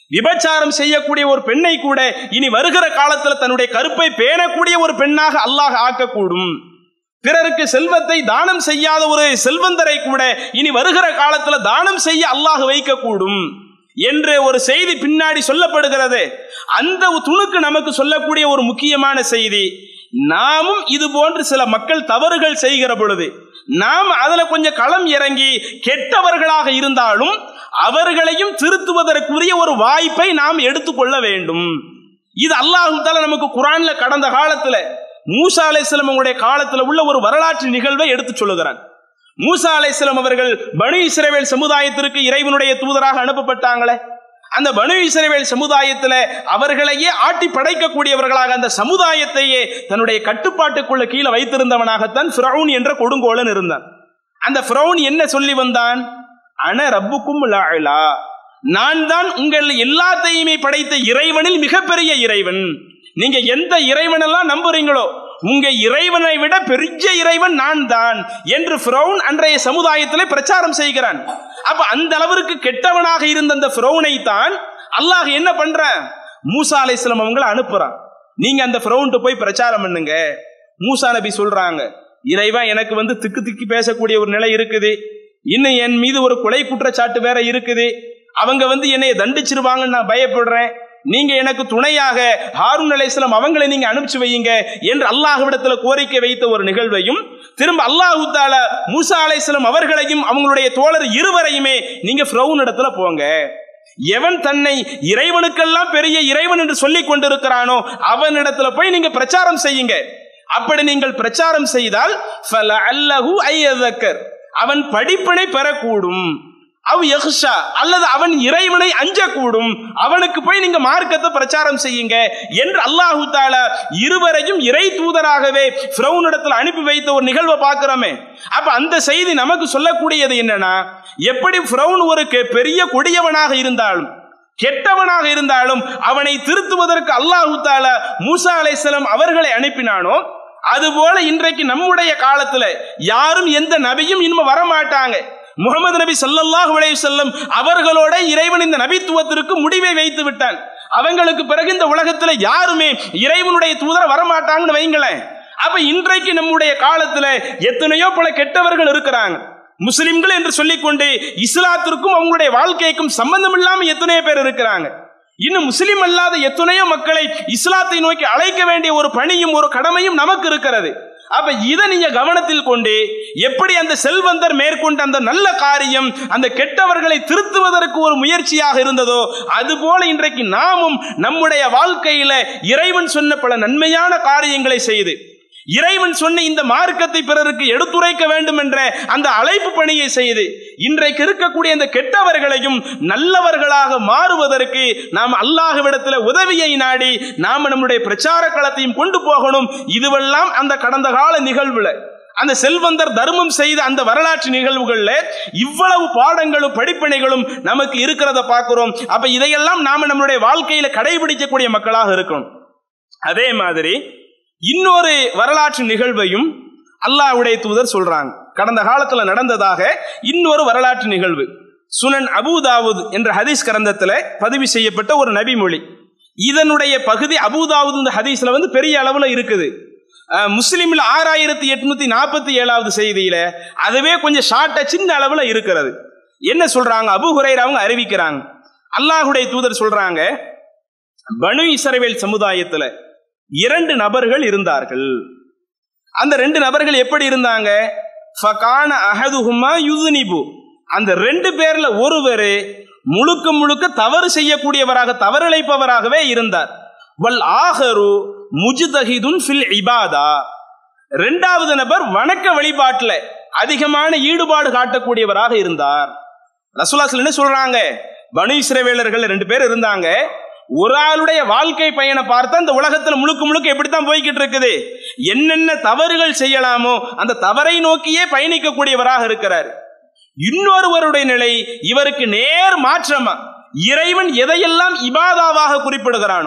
விபச்சாரம் செய்யக்கூடிய ஒரு பெண்ணை கூட இனி வருகிற காலத்துல தன்னுடைய கருப்பை பேணக்கூடிய ஒரு பெண்ணாக அல்லாஹ் ஆக்கக்கூடும் பிறருக்கு செல்வத்தை தானம் செய்யாத ஒரு செல்வந்தரை கூட இனி வருகிற காலத்துல தானம் செய்ய அல்லாஹ் வைக்கக்கூடும் என்று ஒரு செய்தி பின்னாடி சொல்லப்படுகிறது அந்த துணுக்கு நமக்கு சொல்லக்கூடிய ஒரு முக்கியமான செய்தி நாமும் இது போன்று சில மக்கள் தவறுகள் செய்கிற பொழுது நாம் அதுல கொஞ்சம் களம் இறங்கி கெட்டவர்களாக இருந்தாலும் அவர்களையும் திருத்துவதற்குரிய ஒரு வாய்ப்பை நாம் எடுத்துக்கொள்ள வேண்டும் இது அல்லாஹு தால நமக்கு குரான்ல கடந்த காலத்துல மூசா அலைஹிஸ்ஸலாம் அவங்களுடைய காலத்துல உள்ள ஒரு வரலாற்று நிகழ்வை எடுத்து சொல்லுகிறான் மூசா அலைஹிஸ்ஸலாம் அவர்கள் பனு இஸ்ரவேல் சமுதாயத்திற்கு இறைவனுடைய தூதராக அனுப்பப்பட்டாங்களே அந்த பனு இஸ்ரவேல் சமுதாயத்துல அவர்களையே ஆட்டி படைக்கக்கூடியவர்களாக அந்த சமுதாயத்தையே தன்னுடைய கட்டுப்பாட்டுக்குள்ள கீழே வைத்திருந்தவனாகத்தான் ஃபிரௌன் என்ற கொடுங்கோலன் இருந்தான் அந்த ஃபிரௌன் என்ன சொல்லி வந்தான் அன ரப்புக்கும் லாலா நான் தான் உங்கள் எல்லாத்தையுமே படைத்த இறைவனில் மிகப்பெரிய இறைவன் நீங்க எந்த இறைவனெல்லாம் நம்புறீங்களோ உங்க இறைவனை விட பெரிய இறைவன் நான் தான் என்று ஃபிரௌன் அன்றைய சமுதாயத்திலே பிரச்சாரம் செய்கிறான் அப்ப அந்த அளவிற்கு கெட்டவனாக இருந்த அந்த ஃபிரௌனை தான் அல்லாஹ் என்ன பண்றான் மூசா அலைஹிஸ்ஸலாம் அவங்கள அனுப்புறான் நீங்க அந்த ஃபிரௌன்ட்டு போய் பிரச்சாரம் பண்ணுங்க மூசா நபி சொல்றாங்க இறைவா எனக்கு வந்து திக்கு திக்கி பேசக்கூடிய ஒரு நிலை இருக்குது இன்னும் என் மீது ஒரு கொலை குற்றச்சாட்டு வேற இருக்குது அவங்க வந்து என்னைய தண்டிச்சிருவாங்கன்னு நான் பயப்படுறேன் நீங்க எனக்கு துணையாக ஹாரூன் அலைஹிஸ்ஸலாம் அவங்களை நீங்க அனுப்பிச்சு வையுங்க என்று அல்லாஹ்விடத்துல கோரிக்கை வைத்த ஒரு நிகழ்வையும் திரும்ப அல்லாஹு தாலா மூசா அலைஹிஸ்ஸலாம் அவர்களையும் அவங்களுடைய தோழர் இருவரையுமே நீங்க ஃப்ரௌன் இடத்துல போங்க எவன் தன்னை இறைவனுக்கெல்லாம் பெரிய இறைவன் என்று சொல்லிக் கொண்டிருக்கிறானோ அவனிடத்துல போய் நீங்க பிரச்சாரம் செய்யுங்க அப்படி நீங்கள் பிரச்சாரம் செய்தால் ஃபலஅல்லஹு ஐயதக்கர் அவன் படிப்பினை பெறக்கூடும் அவ் யஹ்ஷா அல்லது அவன் இறைவனை அஞ்சக்கூடும் அவனுக்கு போய் நீங்க மார்க்கத்தை பிரச்சாரம் செய்யுங்க என்று அல்லாஹு தாலா இருவரையும் இறை தூதராகவே ஃபிரௌனிடத்தில் அனுப்பி வைத்த ஒரு நிகழ்வை பார்க்கிறோமே அப்ப அந்த செய்தி நமக்கு சொல்லக்கூடியது என்னன்னா எப்படி ஃபிரௌன் ஒரு கெ- பெரிய கொடியவனாக இருந்தாலும் கெட்டவனாக இருந்தாலும் அவனை திருத்துவதற்கு அல்லாஹு தாலா மூசா அலைஹிஸ்ஸலாம் அவர்களை அனுப்பினானோ அதுபோல இன்றைக்கு நம்முடைய காலத்துல யாரும் எந்த நபியும் இனிமே வரமாட்டாங்க முகமது நபி ஸல்லல்லாஹு அலைஹி வஸல்லம் அவர்களோட இறைவன் இந்த நபித்துவத்திற்கு முடிவை வைத்து விட்டான் அவங்களுக்கு பிறகு இந்த உலகத்துல யாருமே இறைவனுடைய தூதர் வரமாட்டாங்கன்னு வைங்களேன் அப்ப இன்றைக்கு நம்முடைய காலத்துல எத்தனையோ பல கெட்டவர்கள் இருக்கிறாங்க முஸ்லிம்கள் என்று சொல்லிக்கொண்டு இஸ்லாத்திற்கும் அவங்களுடைய வாழ்க்கைக்கும் சம்பந்தம் இல்லாம எத்தனையோ பேர் இருக்கிறாங்க இன்னும் முஸ்லிம் அல்லாத எத்தனையோ மக்களை இஸ்லாத்தை நோக்கி அழைக்க வேண்டிய ஒரு பணியும் ஒரு கடமையும் நமக்கு இருக்கிறது அப்ப இதை நீங்க கவனத்தில் கொண்டு எப்படி அந்த செல்வந்தர் மேற்கொண்ட அந்த நல்ல காரியம் அந்த கெட்டவர்களை திருத்துவதற்கு ஒரு முயற்சியாக இருந்ததோ அதுபோல இன்றைக்கு நாமும் நம்முடைய வாழ்க்கையில இறைவன் சொன்ன பல நன்மையான காரியங்களை செய்து இறைவன் சொன்ன இந்த மார்க்கத்தை பிறருக்கு எடுத்துரைக்க வேண்டும் என்ற அந்த அழைப்பு பணியை செய்து இன்றைக்கு இருக்கக்கூடிய அந்த கெட்டவர்களையும் நல்லவர்களாக மாறுவதற்கு நாம் அல்லாஹ்விடத்தில் உதவியை நாடி நாம நம்முடைய பிரச்சார களத்தையும் கொண்டு போகணும் இதுவெல்லாம் அந்த கடந்த கால நிகழ்வுல அந்த செல்வந்தர் தர்மம் செய்த அந்த வரலாற்று நிகழ்வுகள்ல இவ்வளவு பாடங்களும் படிப்பினைகளும் நமக்கு இருக்கிறத பார்க்கிறோம் அப்ப இதையெல்லாம் நாம நம்மளுடைய வாழ்க்கையில கடைபிடிக்கக்கூடிய மக்களாக இருக்கிறோம் அதே மாதிரி இன்னொரு வரலாற்று நிகழ்வையும் அல்லாஹ்வுடைய தூதர் சொல்றாங்க கடந்த காலத்துல நடந்ததாக இன்னொரு வரலாற்று நிகழ்வு சுனன் அபூதாவுத் என்ற ஹதீஸ் கிரந்தத்துல பதிவு செய்யப்பட்ட ஒரு நபிமொழி இதனுடைய பகுதி அபூதாவுத் இந்த ஹதீஸ்ல வந்து பெரிய அளவுல இருக்குது அஹ், முஸ்லிம்ல ஆறாயிரத்தி எட்நூத்தி நாற்பத்தி ஏழாவது செய்தியில அதுவே கொஞ்சம் ஷார்ட்டா சின்ன அளவுல இருக்கிறது என்ன சொல்றாங்க அபு ஹுரைரா அவங்க அறிவிக்கிறாங்க அல்லாஹ்வுடைய தூதர் சொல்றாங்க பனு இஸ்ரவேல் சமுதாயத்துல இரண்டு நபர்கள் இருந்தார்கள் அந்த ரெண்டு நபர்கள் எப்படி இருந்தாங்க ஃபகான அஹதுஹுமா யுதுனிபு அந்த ரெண்டு பேர்ல ஒருவர் முழுக்க முழுக்க தவறு செய்யக்கூடியவராக தவறிழைப்பவராகவே இருந்தார் வல் ஆஹரு முஜ்தஹிதுன் ஃபில் இபாதா ரெண்டாவது நபர் வணக்க வழிபாட்டுல அதிகமான ஈடுபாடு காட்டக்கூடியவராக இருந்தார் ரசூலாஸ்ல என்ன சொல்றாங்க பனு இஸ்ரவேலர்கள் ரெண்டு பேர் இருந்தாங்க ஒரு ஆளுடைய வாழ்க்கை பயனை பார்த்தா இந்த உலகத்துல முழுக்க முழுக்க எப்படித்தான் போய்கிட்டு இருக்குது என்னென்ன தவறுகள் செய்யலாமோ அந்த தவறை நோக்கியே பயணிக்கக்கூடியவராக இருக்கிறார் இன்னொருவருடைய நிலை இவருக்கு நேர் மாற்றமா இறைவன் எதையெல்லாம் இபாதாவாக குறிப்பிடுகிறானோ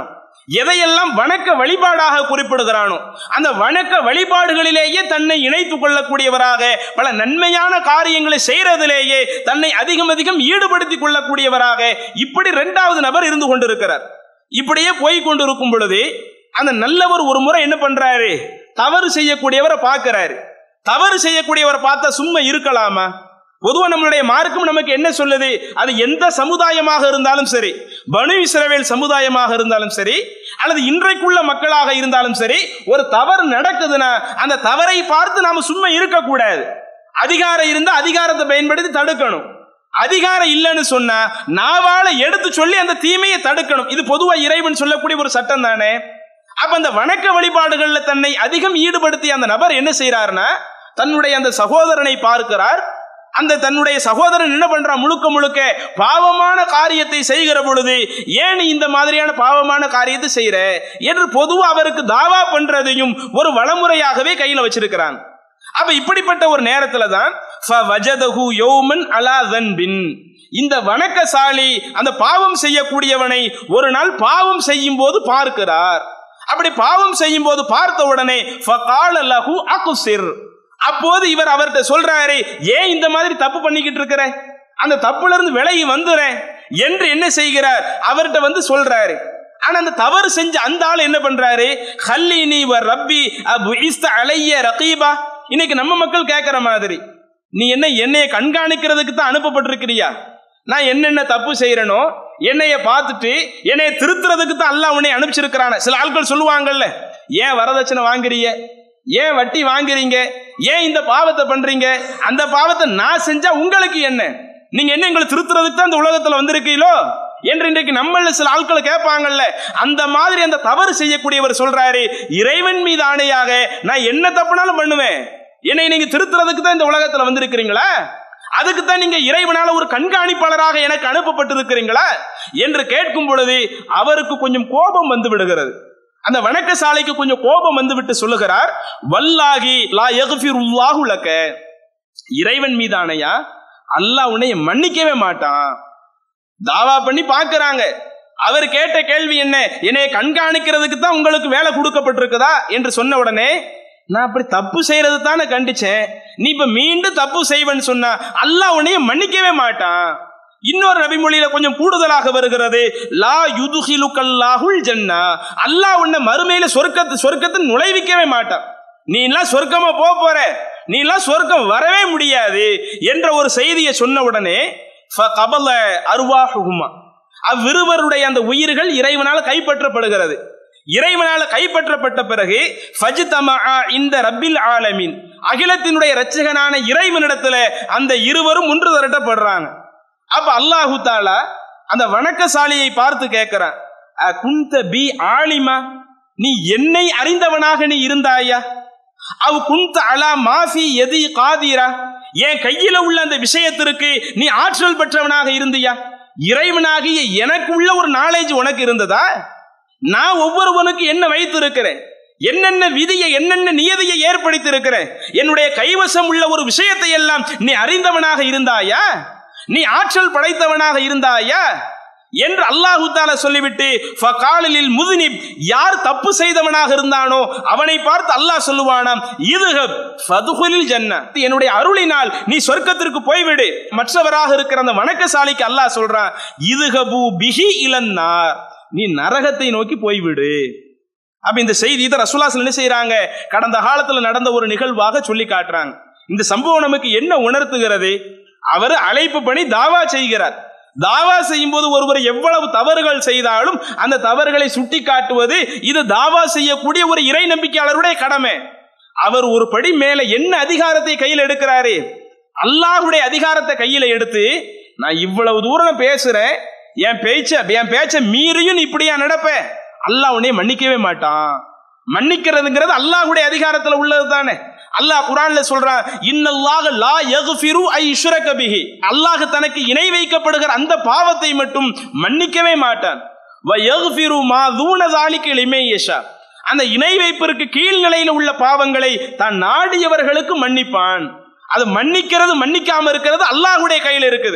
எதையெல்லாம் வணக்க வழிபாடாக குறிப்பிடுகிறானோ அந்த வணக்க வழிபாடுகளிலேயே தன்னை இணைத்துக் கொள்ளக்கூடியவராக பல நன்மையான காரியங்களை செய்யறதிலேயே தன்னை அதிகம் அதிகம் ஈடுபடுத்திக் கொள்ளக்கூடியவராக இப்படி இரண்டாவது நபர் இருந்து கொண்டிருக்கிறார் இப்படியே போய் கொண்டிருக்கும் பொழுது அந்த நல்லவர் ஒரு முறை என்ன பண்றாரு தவறு செய்யக்கூடியவரை பார்க்கிறாரு தவறு செய்யக்கூடியவரை பார்த்தா சும்மா இருக்கலாமா பொதுவா நம்மளுடைய மார்க்கம் நமக்கு என்ன சொல்லுது அது எந்த சமுதாயமாக இருந்தாலும் சரி பனு இஸ்ரவேல் சமுதாயமாக இருந்தாலும் சரி அல்லது இன்றைக்குள்ள மக்களாக இருந்தாலும் சரி ஒரு தவறு நடக்குதுன்னா அந்த தவறை பார்த்து நாம சும்மா இருக்கக்கூடாது அதிகாரம் இருந்தா அதிகாரத்தை பயன்படுத்தி தடுக்கணும் அதிகாரம் இல்லைன்னு சொன்னா நாவால எடுத்து சொல்லி அந்த தீமையை தடுக்கணும் இது பொதுவா இறைவன் சொல்லக்கூடிய ஒரு சட்டம் தானே அப்ப அந்த வணக்க வழிபாடுகள்ல தன்னை அதிகம் ஈடுபடுத்திய அந்த நபர் என்ன செய்யறாருன்னா தன்னுடைய அந்த சகோதரனை பார்க்கிறார் அந்த தன்னுடைய சகோதரன் என்ன பண்றான் முழுக்க முழுக்க பாவமான காரியத்தை செய்கிற பொழுது ஏன் நீ இந்த மாதிரியான பாவமான காரியத்தை செய்யற என்று பொதுவா அவருக்கு தாவா பண்றதையும் ஒரு வளமுறையாகவே கையில வச்சிருக்கிறான் அப்ப இப்படிப்பட்ட ஒரு நேரத்துல தான் ஃபவஜதஹு யௌமன் அலா தன்பின் இந்த வணக்கசாலி அந்த பாவம் செய்யக்கூடியவனை ஒரு நாள் பாவம் செய்யும் போது பார்க்கிறார் அப்படி பாவம் செய்யும் போது பார்த்த உடனே ஃபகால லஹு அகுசிர் அப்போது இவர் அவர்கிட்ட சொல்றாரு ஏன் இந்த மாதிரி தப்பு பண்ணிக்கிட்டு இருக்கிற அந்த தப்புல இருந்து விலகி வந்துறேன் என்று என்ன செய்கிறார் அவர்கிட்ட வந்து சொல்றாரு ஆனா அந்த தவறு செஞ்ச அந்த ஆள் என்ன பண்றாரு ஹல்லினி வ ரப்பி அபு இஸ்த அலைய ரகீபா இன்னைக்கு நம்ம மக்கள் கேட்கிற மாதிரி நீ என்ன என்னைய கண்காணிக்கிறதுக்கு தான் அனுப்பப்பட்டிருக்கிறியா நான் என்னென்ன தப்பு செய்யறனோ என்னைய பார்த்துட்டு என்னைய திருத்துறதுக்கு தான் அல்லாஹ் உன்னை அனுப்பிச்சிருக்கிறான சில ஆட்கள் சொல்லுவாங்கல்ல ஏன் வரதட்சணை வாங்குறீங்க ஏன் வட்டி வாங்குறீங்க ஏன் இந்த பாவத்தை பண்றீங்க அந்த பாவத்தை நான் செஞ்சா உங்களுக்கு என்ன நீங்க என்ன எங்களை திருத்துறதுக்கு தான் இந்த உலகத்துல வந்திருக்கீங்களோ என்று இன்றைக்கு நம்மள சில ஆட்களை கேட்பாங்கல்ல அந்த மாதிரி அந்த தவறு செய்யக்கூடியவர் சொல்றாரு இறைவன் மீது ஆணையாக நான் என்ன தப்புனாலும் பண்ணுவேன் என்னை நீங்க திருத்துறதுக்கு தான் இந்த உலகத்துல வந்திருக்கிறீங்களா அதுக்கு தான் நீங்க இறைவனால ஒரு கண்காணிப்பாளராக எனக்கு அனுப்பப்பட்டிருக்கிறீங்களா என்று கேட்கும் பொழுது அவருக்கு கொஞ்சம் கோபம் வந்து விடுகிறது அந்த வணக்கசாலைக்கு கொஞ்சம் கோபம் வந்து விட்டு சொல்லுகிறார் வல்லாகி லா யக்ஃபிருல்லாஹு லக இறைவன் மீதானையா அல்லாஹ் உன்னை மன்னிக்கவே மாட்டான் தாவா பண்ணி பார்க்கறாங்க அவர் கேட்ட கேள்வி என்ன என்னை கண்காணிக்கிறதுக்கு தான் உங்களுக்கு வேலை கொடுக்கப்பட்டிருக்குதா என்று சொன்ன உடனே நான் அப்படி தப்பு செய்யறது தானே கண்டிச்சேன் நீ இப்ப மீண்டும் தப்பு செய்வன்னு சொன்னா அல்லாஹ் உன்னைய மன்னிக்கவே மாட்டான் இன்னொரு நபிமொழியில கொஞ்சம் கூடுதலாக வருகிறது லா யுதுஹிலுக்கல்லாஹுல் ஜன்னா அல்லாஹ் உன்னை மறுமையில சொர்க்கத்து சொர்க்கத்தை நுழைவிக்கவே மாட்டான் நீ எல்லாம் சொர்க்கமா போக போற நீ எல்லாம் சொர்க்கம் வரவே முடியாது என்ற ஒரு செய்தியை சொன்ன உடனே கபல அருவாஹுமா அவ்விருவருடைய அந்த உயிர்கள் இறைவனால் கைப்பற்றப்படுகிறது இறைவனால் கைப்பற்றப்பட்ட பிறகு ஃபஜ்தமஆ இந்த ரப்பில் ஆலமீன் அகிலத்தினுடைய இரட்சகனான இறைவனிடத்துல அந்த இருவரும் ஒன்று திரட்டப்படுறாங்க அப்ப அல்லாஹு தாலா அந்த வணக்கசாலியை பார்த்து கேட்கிறான் குந்த பி ஆலிமா நீ என்னை அறிந்தவனாக நீ இருந்தாயா அவ் குந்த அலா மாஃபி எதி காதீரா என் கையில உள்ள அந்த விஷயத்திற்கு நீ ஆற்றல் பெற்றவனாக இருந்தியா இறைவனாகிய எனக்கு உள்ள ஒரு நாலேஜ் உனக்கு இருந்ததா நான் ஒவ்வொருவனுக்கு என்ன வைத்து இருக்கிறேன் என்னென்ன விதியை என்னென்ன நியதியை ஏற்படுத்தி இருக்கிறேன் என்னுடைய கைவசம் உள்ள ஒரு விஷயத்தை எல்லாம் நீ அறிந்தவனாக இருந்தாயா நீ ஆற்றல் படைத்தவனாக இருந்தாயா என்று அல்லாஹு தாலா சொல்லிவிட்டு ஃபகாலில் முதுனிப் யார் தப்பு செய்தவனாக இருந்தானோ அவனை பார்த்து அல்லாஹ் சொல்லுவானாம் இதுஹப் ஃபதுகுலில் ஜன்னா என்னுடைய அருளினால் நீ சொர்க்கத்திற்கு போய்விடு மற்றவராக இருக்கிற அந்த வணக்கசாலிக்கு அல்லாஹ் சொல்றான் இதுஹபு பிஹி இலன்னார் நீ நரகத்தை நோக்கி போய்விடு அப்ப இந்த செய்தி இதை ரசூலாசல் என்ன செய்யறாங்க கடந்த காலத்துல நடந்த ஒரு நிகழ்வாக சொல்லி காட்டுறாங்க இந்த சம்பவம் நமக்கு என்ன உணர்த்துகிறது அவர் அழைப்பு பண்ணி தாவா செய்கிறார் தாவா செய்யும் போது ஒருவர் எவ்வளவு தவறுகள் செய்தாலும் அந்த தவறுகளை சுட்டி காட்டுவது இது தாவா செய்யக்கூடிய ஒரு இறை நம்பிக்கையாளருடைய கடமை அவர் ஒரு படி மேல என்ன அதிகாரத்தை கையில் எடுக்கிறாரு அல்லாஹுடைய அதிகாரத்தை கையில எடுத்து நான் இவ்வளவு தூரம் பேசுறேன் என் பேச்ச என் பேச்ச மீறியும் நீ இப்படியா நடப்ப அல்லாஹ் உன்னை மன்னிக்கவே மாட்டான் மன்னிக்கிறதுங்கிறது அல்லாஹுடைய அதிகாரத்துல உள்ளது தானே அல்லாஹ் குரான்ல சொல்றான் இன்னல்லாக லா யக்ஃபிரு ஐ யுஷ்ரக பிஹி அல்லாஹ் தனக்கு இணை வைக்கப்படுகிற அந்த பாவத்தை மட்டும் மன்னிக்கவே மாட்டான் வ யக்ஃபிரு மா தூன ஸாலிக லிமை யஷா அந்த இணை வைப்பிற்கு கீழ்நிலையில் உள்ள பாவங்களை தான் நாடியவர்களுக்கு மன்னிப்பான் அது மன்னிக்கிறது மன்னிக்காம இருக்கிறது அல்லாஹ்வுடைய கையில் இருக்குது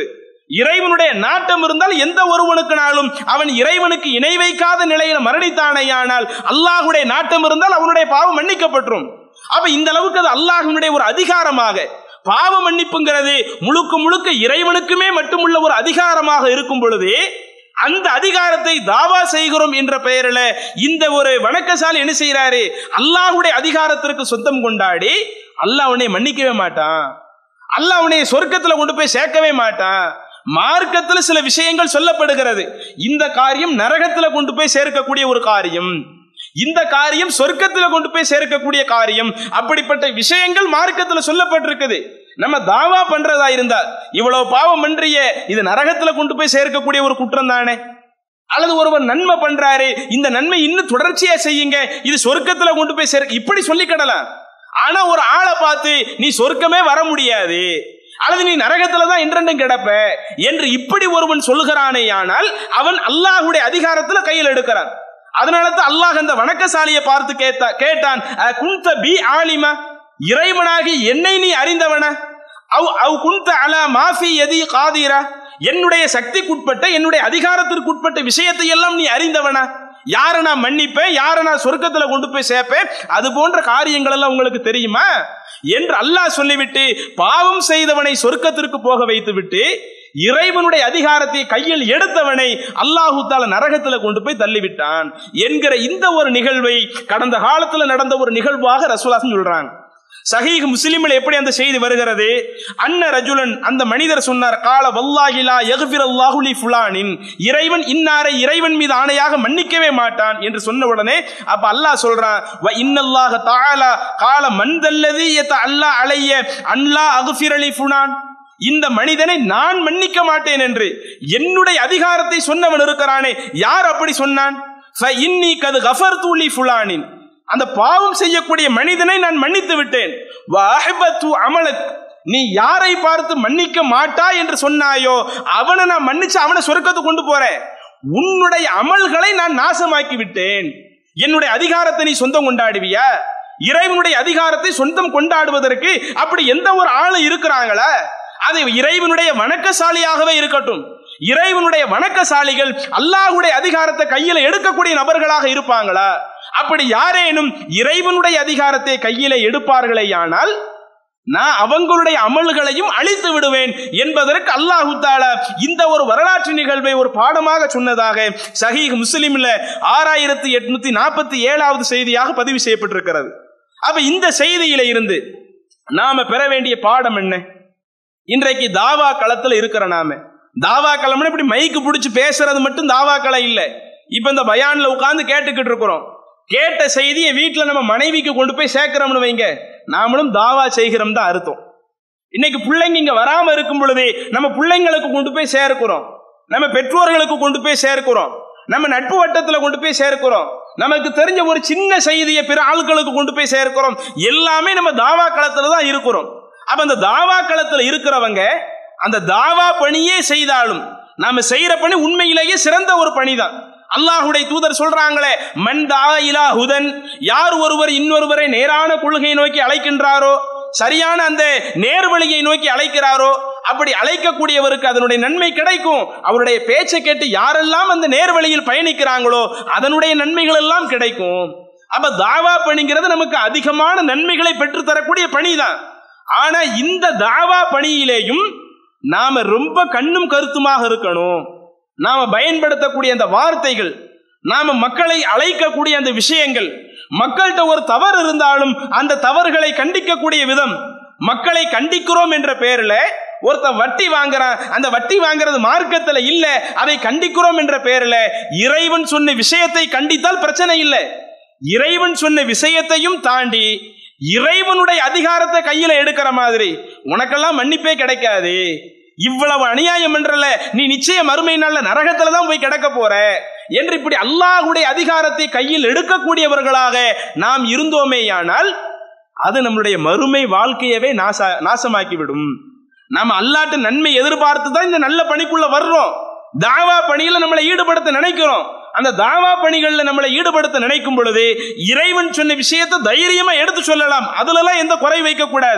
இறைவனுடைய நாட்டம் இருந்தால் எந்த ஒருவனுக்குனாலும் அவன் இறைவனுக்கு இணை வைக்காத நிலையில மரணித்தானேயானால் அல்லாஹுடைய நாட்டம் இருந்தால் அவனுடைய பாவம் மன்னிக்கப்பட்டுரும் அப்ப இந்த அளவுக்கு அது அல்லாஹ்வினுடைய ஒரு அதிகாரமாக பாவ மன்னிப்புங்கிறது முழுக்க முழுக்க இறைவனுக்குமே மட்டுமுள்ள ஒரு அதிகாரமாக இருக்கும் பொழுது அந்த அதிகாரத்தை தாவா செய்கிறோம் என்ற பெயரில் இந்த ஒரு வணக்கசாலி என்ன செய்யறாரு அல்லாஹ்வுடைய அதிகாரத்திற்கு சொந்தம் கொண்டாடி அல்லாஹ் அவனை மன்னிக்கவே மாட்டான் அல்லாஹ் அவனை சொர்க்கத்துல கொண்டு போய் சேர்க்கவே மாட்டான் மார்க்கத்துல சில விஷயங்கள் சொல்லப்படுகிறது இந்த காரியம் நரகத்துல கொண்டு போய் சேர்க்கக்கூடிய ஒரு காரியம் இந்த காரியம் சொர்க்கத்துல கொண்டு போய் சேர்க்கக்கூடிய காரியம் அப்படிப்பட்ட விஷயங்கள் மார்க்கத்துல சொல்லப்பட்டிருக்குது நம்ம தாவா பண்றதா இருந்தா இவ்வளவு பாவம் பண்றிய இது நரகத்துல கொண்டு போய் சேர்க்கக்கூடிய ஒரு குற்றம் தானே அல்லது ஒருவர் நன்மை பண்றாரு இந்த நன்மை இன்னும் தொடர்ச்சியா செய்யுங்க இது சொர்க்கத்துல கொண்டு போய் சேர்க்க இப்படி சொல்லிக்கிடலாம் ஆனா ஒரு ஆளை பார்த்து நீ சொர்க்கமே வர முடியாது அல்லது நீ நரகத்துல தான் என்றென்றும் கிடப்ப என்று இப்படி ஒருவன் சொல்லுகிறானேயானால் அவன் அல்லாஹ்வுடைய அதிகாரத்துல கையில் எடுக்கிறான் அதனால தான் அல்லாஹ் அந்த வணக்கசாலியை பார்த்து கேட்டா கேட்டான் "அ குந்த பி ஆலிமா இறைவனாகி என்னை நீ அறிந்தவனா அவ் அவ் குந்த அலா மாஃபி எதி காதீரா என்னுடைய சக்திக்குட்பட்ட என்னுடைய அதிகாரத்திற்குட்பட்ட விஷயத்தை எல்லாம் நீ அறிந்தவனா யாரை நான் மன்னிப்பேன் யாரை நான் சொர்க்கத்துல கொண்டு போய் சேர்ப்பேன் அது போன்ற காரியங்கள் எல்லாம் உங்களுக்கு தெரியுமா என்று அல்லாஹ் சொல்லிவிட்டு பாவம் செய்தவனை சொர்க்கத்திற்கு போக வைத்து விட்டு இறைவனுடைய அதிகாரத்தை கையில் எடுத்தவனை அல்லாஹு தால நரகத்துல கொண்டு போய் தள்ளிவிட்டான் என்கிற இந்த ஒரு நிகழ்வை கடந்த காலத்துல நடந்த ஒரு நிகழ்வாக ரசூலாசன் சொல்றாங்க சஹீஹ் முஸ்லிமில் எப்படி அந்த செய்தி வருகிறது அன்ன ரஜுலன் அந்த மனிதர் சொன்னார் கால வல்லாஹிலா யகுபிர் அல்லாஹுலி ஃபுலானின் இறைவன் இன்னாரை இறைவன் மீது ஆணையாக மன்னிக்கவே மாட்டான் என்று சொன்ன உடனே அப்ப அல்லாஹ் சொல்றான் வ இன்னல்லாஹ தஆலா கால மந்தல்லதி யத அல்லாஹ் அலைய அன்லா அகுஃபிரலி ஃபுலான் இந்த மனிதனை நான் மன்னிக்க மாட்டேன் என்று என்னுடைய அதிகாரத்தை சொன்னவன் இருக்கிறானே யார் அப்படி சொன்னான் ஃப இன்னி கது கஃபர்து லி ஃபுலானின் அந்த பாவம் செய்யக்கூடிய மனிதனை நான் மன்னித்து விட்டேன் வஅஹ்பத்து அமலக் நீ யாரை பார்த்து மன்னிக்க மாட்டா என்று சொன்னாயோ அவனை நான் மன்னிச்சு அவனை சொர்க்கத்துக்கு கொண்டு போறேன் உன்னுடைய அமல்களை நான் நாசமாக்கி விட்டேன் என்னுடைய அதிகாரத்தை நீ சொந்தம் கொண்டாடுவியா இறைவனுடைய அதிகாரத்தை சொந்தம் கொண்டாடுவதற்கு அப்படி எந்த ஒரு ஆளு இருக்கிறாங்களா அது இறைவனுடைய வணக்கசாலியாகவே இருக்கட்டும் இறைவனுடைய வணக்கசாலிகள் அல்லாஹ்வுடைய அதிகாரத்தை கையில எடுக்கக்கூடிய நபர்களாக இருப்பாங்களா அப்படி யாரேனும் இறைவனுடைய அதிகாரத்தை கையில எடுப்பார்களேயானால் நான் அவங்களுடைய அமல்களையும் அழித்து விடுவேன் என்பதற்கு அல்லாஹு தாலா இந்த ஒரு வரலாற்று நிகழ்வை ஒரு பாடமாக சொன்னதாக சஹீஹ் முஸ்லிம்ல ஆறாயிரத்தி எட்நூத்தி நாற்பத்தி ஏழாவது செய்தியாக பதிவு செய்யப்பட்டிருக்கிறது அப்ப இந்த செய்தியில இருந்து நாம பெற வேண்டிய பாடம் என்ன இன்றைக்கு தாவா களத்துல இருக்கிற நாம தாவா களம்னா இப்படி மைக்கு பிடிச்சி பேசுறது மட்டும் தாவா களம் இல்ல இப்ப இந்த பயான்ல உட்கார்ந்து கேட்டுக்கிட்டு இருக்கிறோம் கேட்ட செய்தியை வீட்டுல நம்ம மனைவிக்கு கொண்டு போய் சேர்க்கிறோம்னு வைங்க நாமளும் தாவா செய்கிறோம் தான் அர்த்தம் இன்னைக்கு பிள்ளைங்க இங்க வராம இருக்கும் பொழுது நம்ம பிள்ளைங்களுக்கு கொண்டு போய் சேர்க்கிறோம் நம்ம பெற்றோர்களுக்கு கொண்டு போய் சேர்க்கிறோம் நம்ம நட்பு வட்டத்துல கொண்டு போய் சேர்க்கிறோம் நமக்கு தெரிஞ்ச ஒரு சின்ன செய்தியை பிற ஆட்களுக்கு கொண்டு போய் சேர்க்கிறோம் எல்லாமே நம்ம தாவா களத்துல தான் இருக்கிறோம் அப்ப அந்த தாவா களத்துல இருக்கிறவங்க அந்த தாவா பணியே செய்தாலும் நாம செய்யற பணி உண்மையிலேயே சிறந்த ஒரு பணிதான் அல்லாஹுடைய தூதர் சொல்றாங்களே மன் தா இலா ஹுதன் யார் ஒருவர் இன்னொருவரை நேரான கொள்கையை நோக்கி அழைக்கின்றாரோ சரியான அந்த நேர்வழியை நோக்கி அழைக்கிறாரோ அப்படி அழைக்கக்கூடியவருக்கு அதனுடைய நன்மை கிடைக்கும் அவருடைய பேச்சை கேட்டு யாரெல்லாம் அந்த நேர்வழியில் பயணிக்கிறாங்களோ அதனுடைய நன்மைகள் எல்லாம் கிடைக்கும் அப்ப தாவா பணிங்கிறது நமக்கு அதிகமான நன்மைகளை பெற்று தரக்கூடிய பணிதான் ஆனா இந்த தாவா பணியிலேயும் நாம ரொம்ப கண்ணும் கருத்துமாக இருக்கணும் நாம பயன்படுத்தக்கூடிய அந்த வார்த்தைகள் நாம மக்களை அழைக்கக்கூடிய அந்த விஷயங்கள் மக்கள்கிட்ட ஒரு தவறு இருந்தாலும் அந்த தவறுகளை கண்டிக்கக்கூடிய விதம் மக்களை கண்டிக்கிறோம் என்ற பெயர்ல ஒருத்தன் வட்டி வாங்குறான் அந்த வட்டி வாங்குறது மார்க்கத்துல இல்ல அதை கண்டிக்கிறோம் என்ற பெயர்ல இறைவன் சொன்ன விஷயத்தை கண்டித்தால் பிரச்சனை இல்லை இறைவன் சொன்ன விஷயத்தையும் தாண்டி இறைவனுடைய அதிகாரத்தை கையில எடுக்கிற மாதிரி உனக்கெல்லாம் மன்னிப்பே கிடைக்காது இவ்வளவு அநியாயம் என்றல நீ நிச்சயம் மறுமை நாள்ல நரகத்துல தான் போய் கிடக்க போற என்று இப்படி அல்லாஹுடைய அதிகாரத்தை கையில் எடுக்கக்கூடியவர்களாக நாம் இருந்தோமேயானால் அது நம்மளுடைய மறுமை வாழ்க்கையவே நாச நாசமாக்கி விடும் நாம அல்லாட்டு நன்மை எதிர்பார்த்து தான் இந்த நல்ல பணிக்குள்ள வர்றோம் தாவா பணியில நம்மளை ஈடுபடுத்த நினைக்கிறோம் அந்த தாவா பணிகள்ல நம்மளை ஈடுபடுத்த நினைக்கும் பொழுது இறைவன் சொன்ன விஷயத்தை தைரியமா எடுத்து சொல்லலாம் அதுலலாம் எந்த குறை வைக்க கூடாது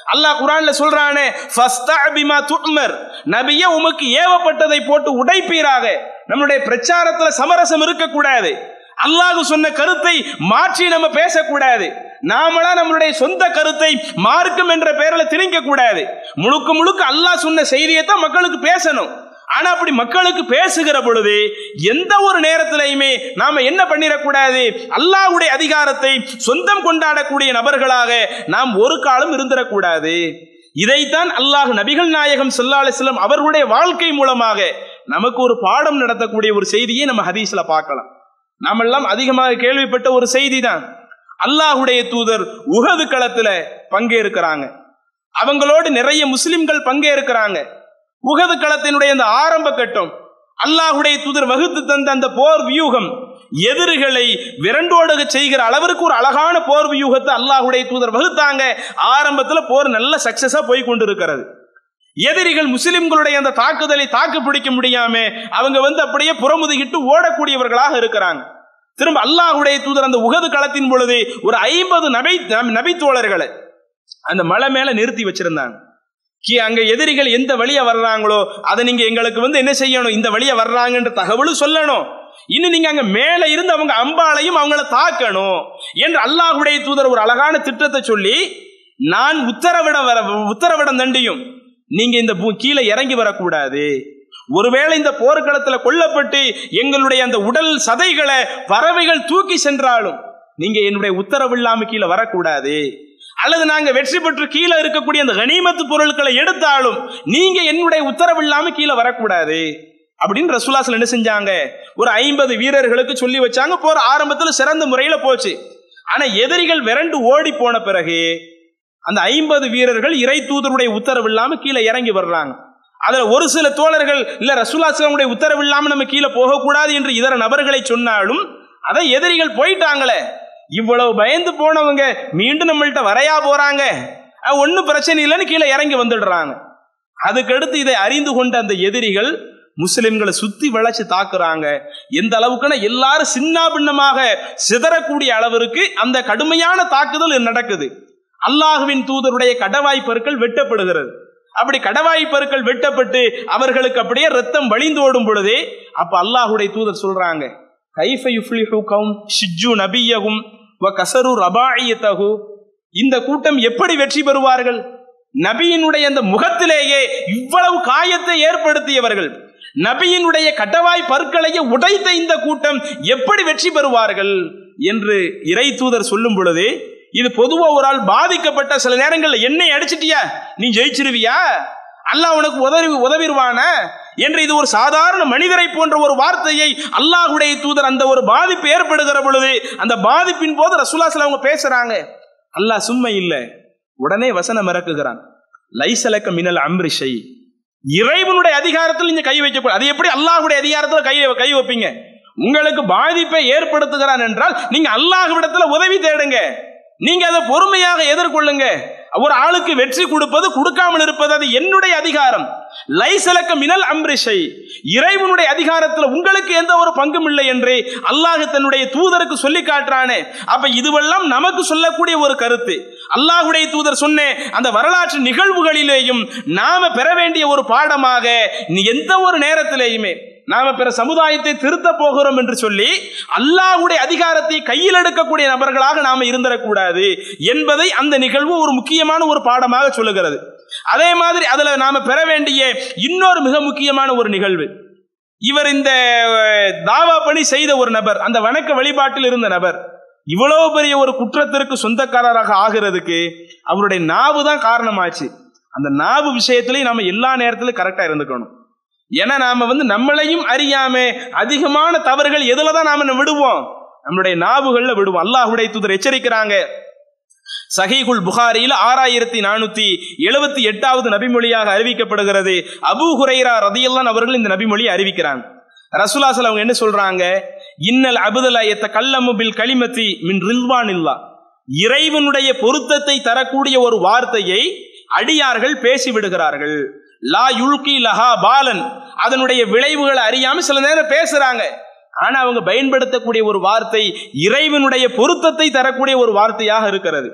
அல்லாஹ் குரான்ல சொல்றானே ஃபஸ்தா பிமா துஅமர் நபியே உமக்கு ஏவப்பட்டதை போட்டு உடைப்பீராக நம்மளுடைய பிரச்சாரத்துல சமரசம் இருக்கக்கூடாது அல்லாஹ் சொன்ன கருத்தை மாற்றி நம்ம பேசக்கூடாது நாமளா நம்மளுடைய சொந்த கருத்தை மார்க்கம் என்ற பெயரில் திணிக்க கூடாது முழுக்க முழுக்க அல்லாஹ் சொன்ன செய்தியை தான் மக்களுக்கு பேசணும் ஆனா அப்படி மக்களுக்கு பேசுகிற பொழுது எந்த ஒரு நேரத்திலையுமே நாம என்ன பண்ணிடக்கூடாது அல்லாஹ்வுடைய அதிகாரத்தை சொந்தம் கொண்டாடக்கூடிய நபர்களாக நாம் ஒரு காலம் இருந்திடக்கூடாது இதைத்தான் அல்லாஹ் நபிகள் நாயகம் ஸல்லல்லாஹு அலைஹி வஸல்லம் அவர்களுடைய வாழ்க்கை மூலமாக நமக்கு ஒரு பாடம் நடத்தக்கூடிய ஒரு செய்தியை நம்ம ஹதீஸ்ல பார்க்கலாம் நாமெல்லாம் அதிகமாக கேள்விப்பட்ட ஒரு செய்தி தான் அல்லாஹுடைய தூதர் உகது களத்துல பங்கேற்கிறாங்க அவங்களோடு நிறைய முஸ்லிம்கள் பங்கேற்கிறாங்க உகது களத்தினுடைய அந்த ஆரம்ப கட்டம் அல்லாஹுடைய தூதர் வகுத்து தந்த அந்த போர் வியூகம் எதிரிகளை விரண்டோடுக செய்கிற அளவிற்கு ஒரு அழகான போர் வியூகத்தை அல்லாஹுடைய தூதர் வகுத்தாங்க ஆரம்பத்துல போர் நல்ல சக்சஸா போய் கொண்டிருக்கிறது எதிரிகள் முஸ்லிம்களுடைய அந்த தாக்குதலை தாக்கு பிடிக்க முடியாம அவங்க வந்து அப்படியே புறமுதுகிட்டு ஓடக்கூடியவர்களாக இருக்கிறாங்க திரும்ப அல்லாஹுடைய தூதர் அந்த உகது களத்தின் பொழுது ஒரு ஐம்பது நபை நபி தோழர்களை அந்த மலை மேல நிறுத்தி வச்சிருந்தாங்க கி அங்க எதிரிகள் எந்த வழியா வர்றாங்களோ அதை நீங்க எங்களுக்கு வந்து என்ன செய்யணும் இந்த வழியா வர்றாங்கன்ற தகவலும் சொல்லணும் இன்னும் நீங்க அங்க மேல இருந்து அவங்க அம்பாலையும் அவங்கள தாக்கணும் என்று அல்லாஹுடைய தூதர் ஒரு அழகான திட்டத்தை சொல்லி நான் உத்தரவிட வர உத்தரவிடம் தண்டியும் நீங்க இந்த பூ- கீழே இறங்கி வரக்கூடாது ஒருவேளை இந்த போர்க்களத்துல கொல்லப்பட்டு எங்களுடைய அந்த உடல் சதைகளை பறவைகள் தூக்கி சென்றாலும் நீங்க என்னுடைய உத்தரவு இல்லாம கீழே வரக்கூடாது அல்லது நாங்க வெற்றி பெற்று கீழே இருக்கக்கூடிய அந்த கனிமத்து பொருட்களை எடுத்தாலும் நீங்க என்னுடைய உத்தரவு இல்லாம கீழே வரக்கூடாது அப்படின்னு ரசூலாசல் என்ன செஞ்சாங்க ஒரு ஐம்பது வீரர்களுக்கு சொல்லி வச்சாங்க போற ஆரம்பத்துல சிறந்த முறையில போச்சு ஆனா எதிரிகள் விரண்டு ஓடி போன பிறகு அந்த ஐம்பது வீரர்கள் இறை தூதருடைய உத்தரவு இல்லாம கீழே இறங்கி வர்றாங்க அதுல ஒரு சில தோழர்கள் இல்ல ரசூலாசலமுடைய உத்தரவு இல்லாம நம்ம கீழே போகக்கூடாது என்று இதர நபர்களை சொன்னாலும் அதை எதிரிகள் போயிட்டாங்களே இவ்வளவு பயந்து போனவங்க மீண்டும் நம்மள்ட்ட வரையா போறாங்க ஒன்னும் பிரச்சனை இல்லைன்னு கீழே இறங்கி வந்துடுறாங்க அதுக்கடுத்து இதை அறிந்து கொண்ட அந்த எதிரிகள் முஸ்லிம்களை சுத்தி வளைச்சு தாக்குறாங்க எந்த அளவுக்குன்னா எல்லாரும் சின்ன பின்னமாக சிதறக்கூடிய அளவிற்கு அந்த கடுமையான தாக்குதல் நடக்குது அல்லாஹுவின் தூதருடைய கடவாய் பற்கள் வெட்டப்படுகிறது அப்படி கடவாய் பற்கள் வெட்டப்பட்டு அவர்களுக்கு அப்படியே ரத்தம் வழிந்தோடும் பொழுதே அப்ப அல்லாஹுடைய தூதர் சொல்றாங்க கைஃப யுஃப்லிஹு கௌம் ஷிஜ்ஜு நபியகும் வ கசரு ரபாயியத்தகு இந்த கூட்டம் எப்படி வெற்றி பெறுவார்கள் நபியினுடைய அந்த முகத்திலேயே இவ்வளவு காயத்தை ஏற்படுத்தியவர்கள் நபியினுடைய கட்டவாய் பற்களையே உடைத்த இந்த கூட்டம் எப்படி வெற்றி பெறுவார்கள் என்று இறை தூதர் சொல்லும் பொழுது இது பொதுவா ஒரு ஆள் பாதிக்கப்பட்ட சில நேரங்கள்ல என்னை அடிச்சிட்டியா நீ ஜெயிச்சிருவியா அல்லாஹ் உனக்கு உதவி உதவிடுவான என்று இது ஒரு சாதாரண மனிதரை போன்ற ஒரு வார்த்தையை அல்லாஹுடைய தூதர் அந்த ஒரு பாதிப்பு ஏற்படுகிற பொழுது அந்த பாதிப்பின் போது ரசூலாசல அவங்க பேசுறாங்க அல்லாஹ் சும்மா இல்ல உடனே வசனம் இறக்குகிறான் லைசலக்க மினல் அம்ரிஷை இறைவனுடைய அதிகாரத்தில் நீங்க கை வைக்க அது எப்படி அல்லாஹுடைய அதிகாரத்தில் கை கை வைப்பீங்க உங்களுக்கு பாதிப்பை ஏற்படுத்துகிறான் என்றால் நீங்க அல்லாஹ்விடத்துல உதவி தேடுங்க நீங்க அதை பொறுமையாக எதிர்கொள்ளுங்க ஒரு ஆளுக்கு வெற்றி கொடுப்பது கொடுக்காமல் இருப்பது அது என்னுடைய அதிகாரம் லைசலக்க மினல் அம்ரிஷை இறைவனுடைய அதிகாரத்தில் உங்களுக்கு எந்த ஒரு பங்கும் இல்லை என்று அல்லாஹ் தன்னுடைய தூதருக்கு சொல்லி காட்டுறானே அப்ப இதுவெல்லாம் நமக்கு சொல்லக்கூடிய ஒரு கருத்து அல்லாஹுடைய தூதர் சொன்ன அந்த வரலாற்று நிகழ்வுகளிலேயும் நாம பெற வேண்டிய ஒரு பாடமாக நீ எந்த ஒரு நேரத்திலேயுமே நாம பிற சமுதாயத்தை திருத்த போகிறோம் என்று சொல்லி அல்லாஹ்வுடைய அதிகாரத்தை கையில் எடுக்கக்கூடிய நபர்களாக நாம இருந்திடக்கூடாது என்பதை அந்த நிகழ்வு ஒரு முக்கியமான ஒரு பாடமாக சொல்லுகிறது அதே மாதிரி அதுல நாம பெற வேண்டிய இன்னொரு மிக முக்கியமான ஒரு நிகழ்வு இவர் இந்த அஹ், தாவா பணி செய்த ஒரு நபர் அந்த வணக்க வழிபாட்டில் இருந்த நபர் இவ்வளவு பெரிய ஒரு குற்றத்திற்கு சொந்தக்காரராக ஆகிறதுக்கு அவருடைய நாவு தான் காரணமாச்சு அந்த நாவு விஷயத்திலையும் நம்ம எல்லா நேரத்திலும் கரெக்டா இருந்துக்கணும் ஏன்னா நாம வந்து நம்மளையும் அறியாம அதிகமான தவறுகள் எதுல தான் நாம விடுவோம் நம்மளுடைய நாவுகள்ல விடுவோம் அல்லாஹ்வுடைய தூதர் எச்சரிக்கிறாங்க சஹீகுல் புகாரியில் ஆறாயிரத்தி நானூத்தி எழுபத்தி எட்டாவது நபிமொழியாக அறிவிக்கப்படுகிறது அபூ ஹுரைரா ரதியல்லான் அவர்கள் இந்த நபிமொழியை அறிவிக்கிறாங்க ரசூலாசல் அவங்க என்ன சொல்றாங்க இன்னல் அபுதல எத்த கல்லமு பில் களிமத்தி மின் ரில்வான் இல்லா இறைவனுடைய பொருத்தத்தை தரக்கூடிய ஒரு வார்த்தையை அடியார்கள் பேசி விடுகிறார்கள் லா யுல்கி லஹா பாலன் அதனுடைய விளைவுகளை அறியாம சில நேரம் பேசுறாங்க ஆனா அவங்க பயன்படுத்தக்கூடிய ஒரு வார்த்தை இறைவனுடைய பொருத்தத்தை தரக்கூடிய ஒரு வார்த்தையாக இருக்கிறது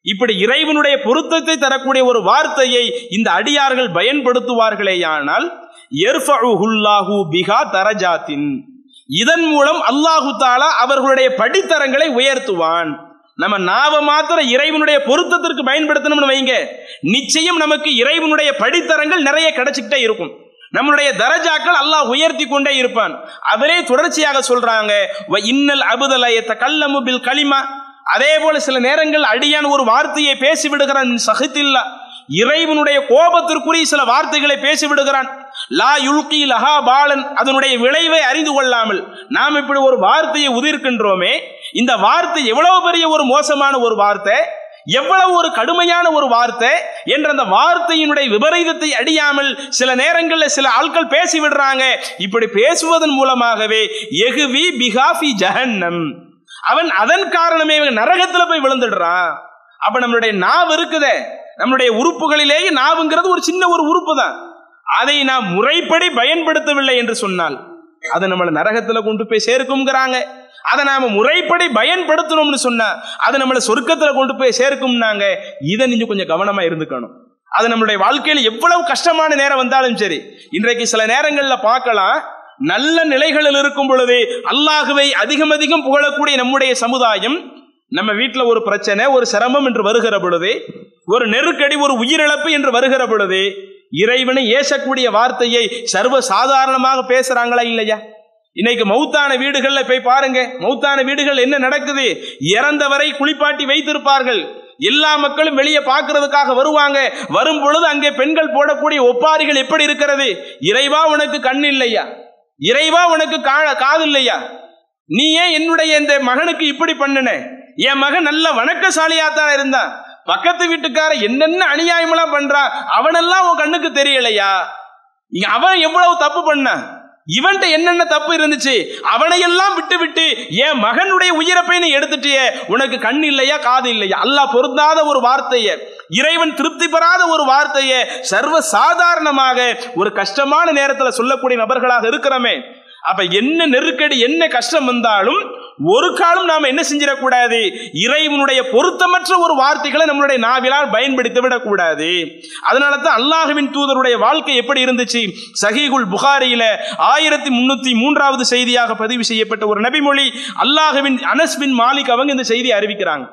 இப்படி இறைவனுடைய பொருத்தத்தை தரக்கூடிய ஒரு வார்த்தையை இந்த அடியார்கள் பயன்படுத்துவார்களேயானால் எர்ஃபுல்லாஹு பிகா தரஜாத்தின் இதன் மூலம் அல்லாஹு தாலா அவர்களுடைய படித்தரங்களை உயர்த்துவான் நம்ம நாவ மாத்திர இறைவனுடைய பொருத்தத்திற்கு பயன்படுத்தணும்னு வைங்க நிச்சயம் நமக்கு இறைவனுடைய படித்தரங்கள் நிறைய கிடைச்சிக்கிட்டே இருக்கும் நம்மளுடைய தரஜாக்கள் அல்லாஹ் உயர்த்தி கொண்டே இருப்பான் அவரே தொடர்ச்சியாக சொல்றாங்க "வ இன்னல் அபுதலயத்த கல்லமு பில் களிமா அதே போல சில நேரங்கள் அடியான் ஒரு வார்த்தையை பேசி விடுகிறான் சகித்தில்லா இறைவனுடைய கோபத்திற்குரிய சில வார்த்தைகளை பேசி விடுகிறான் லா யுல்கி லஹா பாலன் அதனுடைய விளைவை அறிந்து கொள்ளாமல் நாம் இப்படி ஒரு வார்த்தையை உதிர்க்கின்றோமே இந்த வார்த்தை எவ்வளவு பெரிய ஒரு மோசமான ஒரு வார்த்தை எவ்வளவு ஒரு கடுமையான ஒரு வார்த்தை என்ற அந்த வார்த்தையினுடைய விபரீதத்தை அடியாமல் சில நேரங்களில் சில ஆட்கள் பேசி விடுறாங்க இப்படி பேசுவதன் மூலமாகவே எகுவி பிகாஃபி ஜஹன்னம் அவன் அதன் காரணமே இவன் நரகத்துல போய் விழுந்துடுறான் அப்ப நம்மளுடைய நாவு இருக்குதே நம்மளுடைய உறுப்புகளிலேயே நாவுங்கிறது ஒரு சின்ன ஒரு உறுப்பு தான் அதை நாம் முறைப்படி பயன்படுத்தவில்லை என்று சொன்னால் அது நம்மளை நரகத்துல கொண்டு போய் சேர்க்கும்ங்கிறாங்க அதை நாம முறைப்படி பயன்படுத்தணும்னு சொன்னா அது நம்மளை சொர்க்கத்துல கொண்டு போய் சேர்க்கும்னாங்க இதை நீங்க கொஞ்சம் கவனமா இருந்துக்கணும் அது நம்மளுடைய வாழ்க்கையில எவ்வளவு கஷ்டமான நேரம் வந்தாலும் சரி இன்றைக்கு சில நேரங்கள்ல பார்க்கலாம் நல்ல நிலைகளில் இருக்கும் பொழுது அல்லாஹுவை அதிகம் அதிகம் புகழக்கூடிய நம்முடைய சமுதாயம் நம்ம வீட்டுல ஒரு பிரச்சனை ஒரு சிரமம் என்று வருகிற பொழுது ஒரு நெருக்கடி ஒரு உயிரிழப்பு என்று வருகிற பொழுது இறைவனை ஏசக்கூடிய வார்த்தையை சர்வ சாதாரணமாக பேசுறாங்களா இல்லையா இன்னைக்கு மௌத்தான வீடுகள்ல போய் பாருங்க மௌத்தான வீடுகள் என்ன நடக்குது இறந்தவரை குளிப்பாட்டி வைத்திருப்பார்கள் எல்லா மக்களும் வெளியே பார்க்கிறதுக்காக வருவாங்க வரும் பொழுது அங்கே பெண்கள் போடக்கூடிய ஒப்பாரிகள் எப்படி இருக்கிறது இறைவா உனக்கு கண் இல்லையா இறைவா உனக்கு கா- காது இல்லையா நீ ஏன் என்னுடைய இந்த மகனுக்கு இப்படி பண்ணுன என் மகன் நல்ல வணக்கசாலியாத்தான் இருந்தான் பக்கத்து வீட்டுக்கார என்னென்ன அநியாயமெல்லாம் பண்றான் அவனெல்லாம் உன் கண்ணுக்கு தெரியலையா இங்க அவன் எவ்வளவு தப்பு பண்ணான் இவன்ட்ட என்னென்ன தப்பு இருந்துச்சு அவனையெல்லாம் விட்டு விட்டு என் மகனுடைய உயிரப்பை நீ எடுத்துட்டியே உனக்கு கண் இல்லையா காது இல்லையா அல்லாஹ் பொருந்தாத ஒரு வார்த்தைய இறைவன் திருப்தி பெறாத ஒரு வார்த்தைய சர்வ சாதாரணமாக ஒரு கஷ்டமான நேரத்துல சொல்லக்கூடிய நபர்களாக இருக்கிறோமே அப்ப என்ன நெருக்கடி என்ன கஷ்டம் வந்தாலும் ஒரு காலம் நாம என்ன செஞ்சிடக்கூடாது இறைவனுடைய பொருத்தமற்ற ஒரு வார்த்தைகளை நம்மளுடைய நாவிலால் பயன்படுத்தி விடக்கூடாது அதனால தான் அல்லாஹுவின் தூதருடைய வாழ்க்கை எப்படி இருந்துச்சு சஹீகுல் புகாரியில ஆயிரத்தி முன்னூத்தி மூன்றாவது செய்தியாக பதிவு செய்யப்பட்ட ஒரு நபிமொழி அல்லாஹுவின் அனஸ் பின் மாலிக் அவங்க இந்த செய்தியை அறிவிக்கிறாங்க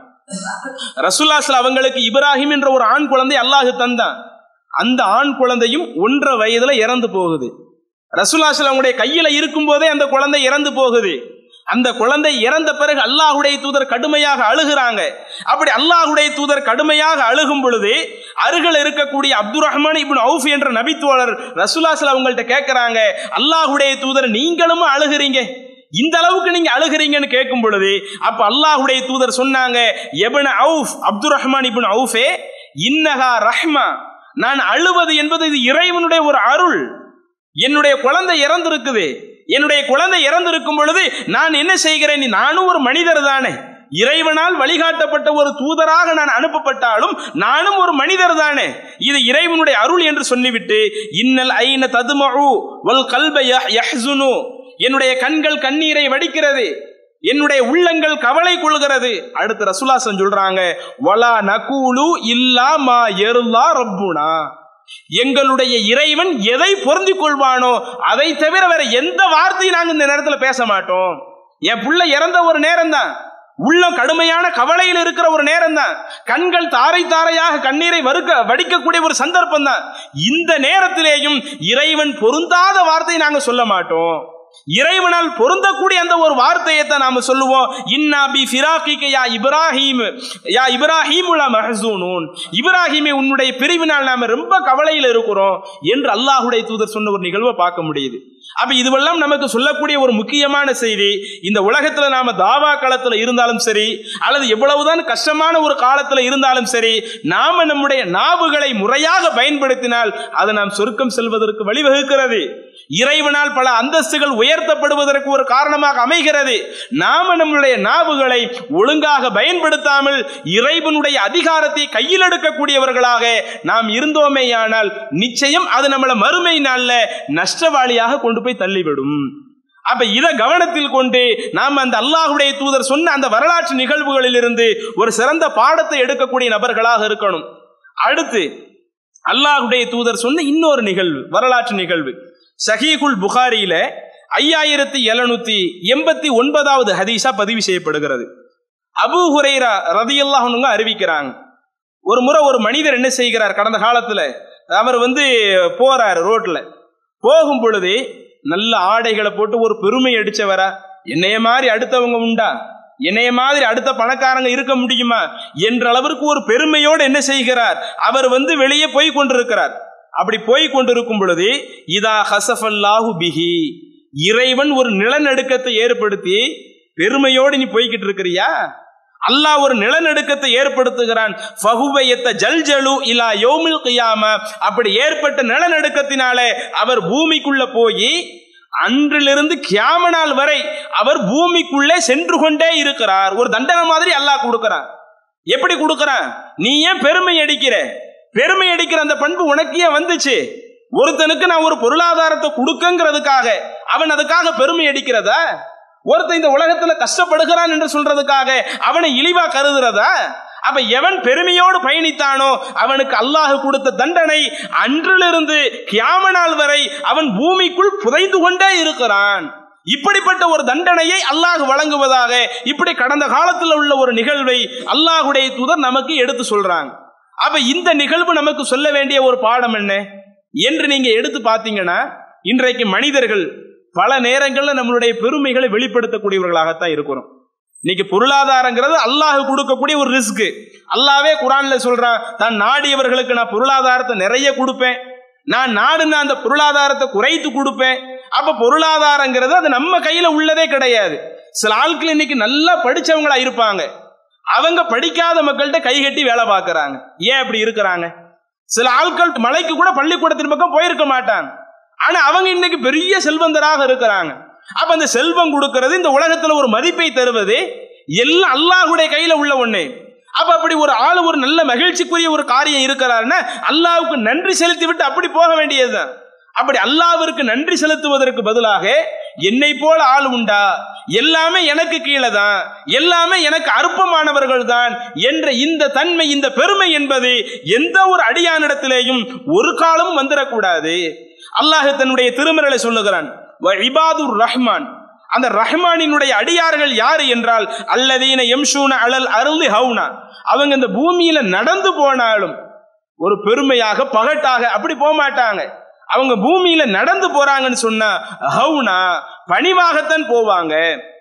ரசூல்லாஸ்ல அவங்களுக்கு இப்ராஹிம் என்ற ஒரு ஆண் குழந்தை அல்லாஹ் தந்தான் அந்த ஆண் குழந்தையும் ஒன்றரை வயதுல இறந்து போகுது ரசூல்லாஸ்ல அவங்களுடைய கையில இருக்கும் போதே அந்த குழந்தை இறந்து போகுது அந்த குழந்தை இறந்த பிறகு அல்லாஹுடைய தூதர் கடுமையாக அழுகிறாங்க அப்படி அல்லாஹுடைய தூதர் கடுமையாக அழுகும் பொழுது அருகில் இருக்கக்கூடிய அப்துல் ரஹ்மான் இப்னு அவுஃப் என்ற நபித்தோழர் ரசூலாஸ்ல அவங்கள்ட்ட கேட்கிறாங்க அல்லாஹுடைய தூதர் நீங்களும் அழுகிறீங்க இந்த அளவுக்கு நீங்க அழுகிறீங்கன்னு கேட்கும் பொழுது அப்ப அல்லாஹுடைய தூதர் சொன்னாங்க எபன அவுஃப் அப்துல் ரஹ்மான் இப்னு அவுஃபே இன்னஹா ரஹ்மா நான் அழுவது என்பது இது இறைவனுடைய ஒரு அருள் என்னுடைய குழந்தை இறந்திருக்குது என்னுடைய குழந்தை இறந்திருக்கும் பொழுது நான் என்ன செய்கிறேன் நீ- நானும் ஒரு மனிதர் தானே இறைவனால் வழிகாட்டப்பட்ட ஒரு தூதராக நான் அனுப்பப்பட்டாலும் நானும் ஒரு மனிதர் தானே இது இறைவனுடைய அருள் என்று சொல்லிவிட்டு இன்னல் ஐன ததுமு வல் கல்ப ய- யஹ்சுனு என்னுடைய கண்கள் கண்ணீரை வடிக்கிறது என்னுடைய உள்ளங்கள் கவலை கொள்கிறது அடுத்து ரசூலாசன் சொல்றாங்க வலா நகூலு இல்லா மா எருலா ரப்புனா எங்களுடைய இறைவன் எதை பொருந்திக் கொள்வானோ அதை தவிர வேற எந்த வார்த்தையும் நாங்க இந்த நேரத்துல பேச மாட்டோம் என் புள்ள இறந்த ஒரு நேரம் தான் உள்ளம் கடுமையான கவலையில் இருக்கிற ஒரு நேரம் தான் கண்கள் தாரை தாரையாக கண்ணீரை வறுக்க வடிக்கக்கூடிய ஒரு சந்தர்ப்பம் தான் இந்த நேரத்திலேயும் இறைவன் பொருந்தாத வார்த்தையை நாங்க சொல்ல மாட்டோம் இறைவனால் பொருந்தக்கூடிய அந்த ஒரு வார்த்தையை தான் நாம சொல்லுவோம் இன்னா பி ஃபிராகிக யா இப்ராஹிம் யா இப்ராஹிம் உலா மஹசூனூன் இப்ராஹிமே உன்னுடைய பிரிவினால் நாம ரொம்ப கவலையில் இருக்கிறோம் என்று அல்லாஹுடைய தூதர் சொன்ன ஒரு நிகழ்வை பார்க்க முடியுது அப்ப இதுவெல்லாம் நமக்கு சொல்லக்கூடிய ஒரு முக்கியமான செய்தி இந்த உலகத்துல நாம தாவா காலத்துல இருந்தாலும் சரி அல்லது எவ்வளவுதான் கஷ்டமான ஒரு காலத்துல இருந்தாலும் சரி நாம நம்முடைய நாவுகளை முறையாக பயன்படுத்தினால் அது நாம் சொர்க்கம் செல்வதற்கு வழிவகுக்கிறது இறைவனால் பல அந்தஸ்துகள் உயர்த்தப்படுவதற்கு ஒரு காரணமாக அமைகிறது நாம நம்முடைய நாவுகளை ஒழுங்காக பயன்படுத்தாமல் இறைவனுடைய அதிகாரத்தை கையில் எடுக்கக்கூடியவர்களாக நாம் இருந்தோமேயானால் நிச்சயம் அது நம்மளை மறுமை நாள்ல நஷ்டவாளியாக கொண்டு போய் தள்ளிவிடும் அப்ப இத கவனத்தில் கொண்டு நாம் அந்த அல்லாஹுடைய தூதர் சொன்ன அந்த வரலாற்று நிகழ்வுகளில் இருந்து ஒரு சிறந்த பாடத்தை எடுக்கக்கூடிய நபர்களாக இருக்கணும் அடுத்து அல்லாஹுடைய தூதர் சொன்ன இன்னொரு நிகழ்வு வரலாற்று நிகழ்வு சஹீகுல் புகாரியில ஐயாயிரத்தி எழுநூத்தி எண்பத்தி ஒன்பதாவது ஹதீஸா பதிவு செய்யப்படுகிறது அபு ஹுரைரா ரதியல்லாஹனுங்க அறிவிக்கிறாங்க ஒரு முறை ஒரு மனிதர் என்ன செய்கிறார் கடந்த காலத்துல அவர் வந்து போறாரு ரோட்ல போகும் பொழுது நல்ல ஆடைகளை போட்டு ஒரு பெருமை அடிச்சவரா என்னைய மாதிரி அடுத்தவங்க உண்டா என்னைய மாதிரி அடுத்த பணக்காரங்க இருக்க முடியுமா என்ற அளவிற்கு ஒரு பெருமையோடு என்ன செய்கிறார் அவர் வந்து வெளியே போய் கொண்டிருக்கிறார் அப்படி போய் கொண்டிருக்கும் பொழுது இதா ஹசஃபல்லாஹு பிஹி இறைவன் ஒரு நிலநடுக்கத்தை ஏற்படுத்தி பெருமையோடு நீ போய்கிட்டு இருக்கிறியா அல்லாஹ் ஒரு நிலநடுக்கத்தை ஏற்படுத்துகிறான் ஃபஹுவையத்த ஜல்ஜலு இலா யோமில் கியாம அப்படி ஏற்பட்ட நிலநடுக்கத்தினாலே அவர் பூமிக்குள்ள போய் அன்றிலிருந்து கியாம நாள் வரை அவர் பூமிக்குள்ளே சென்று கொண்டே இருக்கிறார் ஒரு தண்டனை மாதிரி அல்லாஹ் கொடுக்கிறான் எப்படி கொடுக்கிறான் நீ ஏன் பெருமை அடிக்கிற பெருமை அடிக்கிற அந்த பண்பு உனக்கு ஏன் வந்துச்சு ஒருத்தனுக்கு நான் ஒரு பொருளாதாரத்தை கொடுக்கங்கிறதுக்காக அவன் அதுக்காக பெருமை அடிக்கிறதா ஒருத்தன் இந்த உலகத்துல கஷ்டப்படுகிறான் என்று சொல்றதுக்காக அவனை இழிவா கருதுறதா அப்ப எவன் பெருமையோடு பயணித்தானோ அவனுக்கு அல்லாஹ் கொடுத்த தண்டனை அன்றிலிருந்து கியாம நாள் வரை அவன் பூமிக்குள் புதைந்து கொண்டே இருக்கிறான் இப்படிப்பட்ட ஒரு தண்டனையை அல்லாஹ் வழங்குவதாக இப்படி கடந்த காலத்தில் உள்ள ஒரு நிகழ்வை அல்லாஹுடைய தூதர் நமக்கு எடுத்து சொல்றாங்க அப்ப இந்த நிகழ்வு நமக்கு சொல்ல வேண்டிய ஒரு பாடம் என்ன என்று நீங்க எடுத்து பார்த்தீங்கன்னா இன்றைக்கு மனிதர்கள் பல நேரங்களில் நம்மளுடைய பெருமைகளை வெளிப்படுத்தக்கூடியவர்களாகத்தான் இருக்கிறோம் இன்னைக்கு பொருளாதாரங்கிறது அல்லாஹ் கொடுக்கக்கூடிய ஒரு ரிஸ்க் அல்லாவே குரான்ல சொல்றான் தான் நாடியவர்களுக்கு நான் பொருளாதாரத்தை நிறைய கொடுப்பேன் நான் நாடுன அந்த பொருளாதாரத்தை குறைத்து கொடுப்பேன் அப்ப பொருளாதாரங்கிறது அது நம்ம கையில உள்ளதே கிடையாது சில ஆட்கள் இன்னைக்கு நல்லா படிச்சவங்களா இருப்பாங்க அவங்க படிக்காத மக்கள்கிட்ட கை கட்டி வேலை பார்க்கறாங்க ஏன் அப்படி இருக்கிறாங்க சில ஆட்கள் மலைக்கு கூட பள்ளிக்கூடத்தின் பக்கம் போயிருக்க மாட்டாங்க ஆனா அவங்க இன்னைக்கு பெரிய செல்வந்தராக இருக்கிறாங்க அப்ப அந்த செல்வம் கொடுக்கிறது இந்த உலகத்துல ஒரு மதிப்பை தருவது எல்லாம் அல்லாஹுடைய கையில உள்ள ஒண்ணு அப்ப அப்படி ஒரு ஆள் ஒரு நல்ல மகிழ்ச்சிக்குரிய ஒரு காரியம் இருக்கிறாருன்னா அல்லாவுக்கு நன்றி செலுத்தி விட்டு அப்படி போக வேண்டியதுதான் அப்படி அல்லாவிற்கு நன்றி செலுத்துவதற்கு பதிலாக என்னை போல ஆள் உண்டா எல்லாமே எனக்கு கீழே தான் எல்லாமே எனக்கு அற்பமானவர்கள் தான் என்ற இந்த தன்மை இந்த பெருமை என்பது எந்த ஒரு அடியானிடத்திலேயும் ஒரு காலமும் வந்துடக்கூடாது அல்லாஹ் தன்னுடைய திருமறலை சொல்லுகிறான் இபாதுர் ரஹ்மான் அந்த ரஹ்மானினுடைய அடியார்கள் யாரு என்றால் அல்லதீன எம்ஷூன அலல் அருள் ஹவுனா அவங்க இந்த பூமியில நடந்து போனாலும் ஒரு பெருமையாக பகட்டாக அப்படி போக மாட்டாங்க அவங்க பூமியில நடந்து போறாங்கன்னு சொன்னா ஹவுனா பணிவாகத்தான் போவாங்க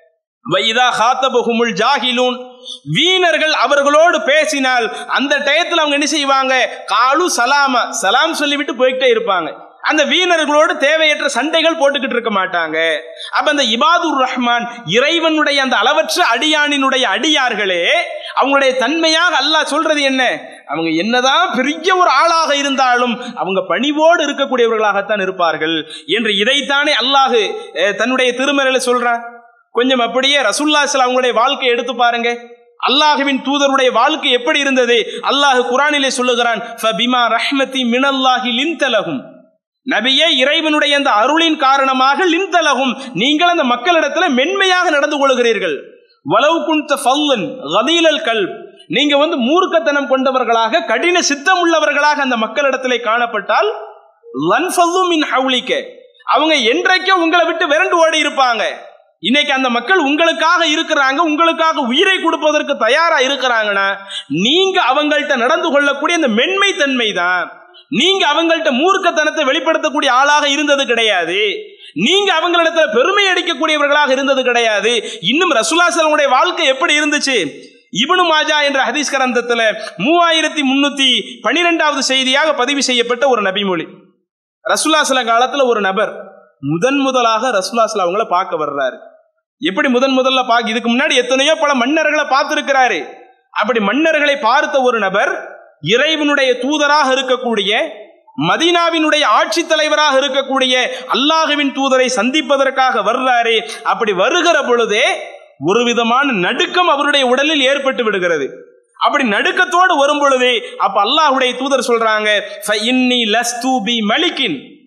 வைதா ஹாத்தபுகுமுல் ஜாகிலூன் வீணர்கள் அவர்களோடு பேசினால் அந்த டயத்தில் அவங்க என்ன செய்வாங்க காலு சலாமா சலாம் சொல்லிவிட்டு போய்கிட்டே இருப்பாங்க அந்த வீணர்களோடு தேவையற்ற சண்டைகள் போட்டுக்கிட்டு இருக்க மாட்டாங்க அப்ப அந்த இபாதுர் ரஹ்மான் இறைவனுடைய அந்த அளவற்ற அடியானினுடைய அடியார்களே அவங்களுடைய தன்மையாக அல்லாஹ் சொல்றது என்ன அவங்க என்னதான் பெரிய ஒரு ஆளாக இருந்தாலும் அவங்க பணிவோடு இருக்கக்கூடியவர்களாகத்தான் இருப்பார்கள் என்று இதைத்தானே அல்லாஹு தன்னுடைய திருமறையில சொல்றான் கொஞ்சம் அப்படியே ரசுல்லாஸ்ல அவங்களுடைய வாழ்க்கையை எடுத்து பாருங்க அல்லாஹுவின் தூதருடைய வாழ்க்கை எப்படி இருந்தது அல்லாஹ் குரானிலே சொல்லுகிறான் ஃபபிமா ரஹ்மதி மினல்லாஹி லின்தலகும் நபியே இறைவனுடைய அந்த அருளின் காரணமாக லின்தலகும் நீங்கள் அந்த மக்களிடத்துல மென்மையாக நடந்து கொள்கிறீர்கள் வலவு குந்த ஃபல்லன் கதீலல் கல் நீங்க வந்து மூர்க்கத்தனம் கொண்டவர்களாக கடின சித்தம் உள்ளவர்களாக அந்த மக்களிடத்திலே காணப்பட்டால் லன்ஃபல்லு மின் ஹவுலிக்க அவங்க என்றைக்கும் உங்களை விட்டு விரண்டு ஓடி இருப்பாங்க இன்னைக்கு அந்த மக்கள் உங்களுக்காக இருக்கிறாங்க உங்களுக்காக உயிரை கொடுப்பதற்கு தயாரா இருக்கிறாங்கன்னா நீங்க அவங்கள்ட்ட நடந்து கொள்ளக்கூடிய அந்த மென்மை தன்மை தான் நீங்க அவங்கள்ட்ட மூர்க்கத்தனத்தை வெளிப்படுத்தக்கூடிய ஆளாக இருந்தது கிடையாது நீங்க அவங்களிடத்துல பெருமை அடிக்கக்கூடியவர்களாக இருந்தது கிடையாது இன்னும் ரசுல்லாசலமுடைய வாழ்க்கை எப்படி இருந்துச்சு இபனு மாஜா என்ற ஹதீஸ் கரந்தத்துல மூவாயிரத்தி முன்னூத்தி பனிரெண்டாவது செய்தியாக பதிவு செய்யப்பட்ட ஒரு நபிமொழி ரசுல்லாசல காலத்துல ஒரு நபர் முதன் முதலாக ரசுல்லாசல அவங்கள பார்க்க வர்றாரு எப்படி முதன் முதல்ல பார்க்க இதுக்கு முன்னாடி எத்தனையோ பல மன்னர்களை பார்த்திருக்கிறாரு அப்படி மன்னர்களை பார்த்த ஒரு நபர் இறைவனுடைய தூதராக இருக்கக்கூடிய மதீனாவினுடைய ஆட்சி தலைவராக இருக்கக்கூடிய அல்லாஹுவின் தூதரை சந்திப்பதற்காக வர்றாரு அப்படி வருகிற பொழுதே ஒரு விதமான நடுக்கம் அவருடைய உடலில் ஏற்பட்டு விடுகிறது அப்படி நடுக்கத்தோடு வரும் பொழுது அப்ப அல்லாஹுடைய தூதர் சொல்றாங்க இன்னி லஸ்து பி மலிக்கின்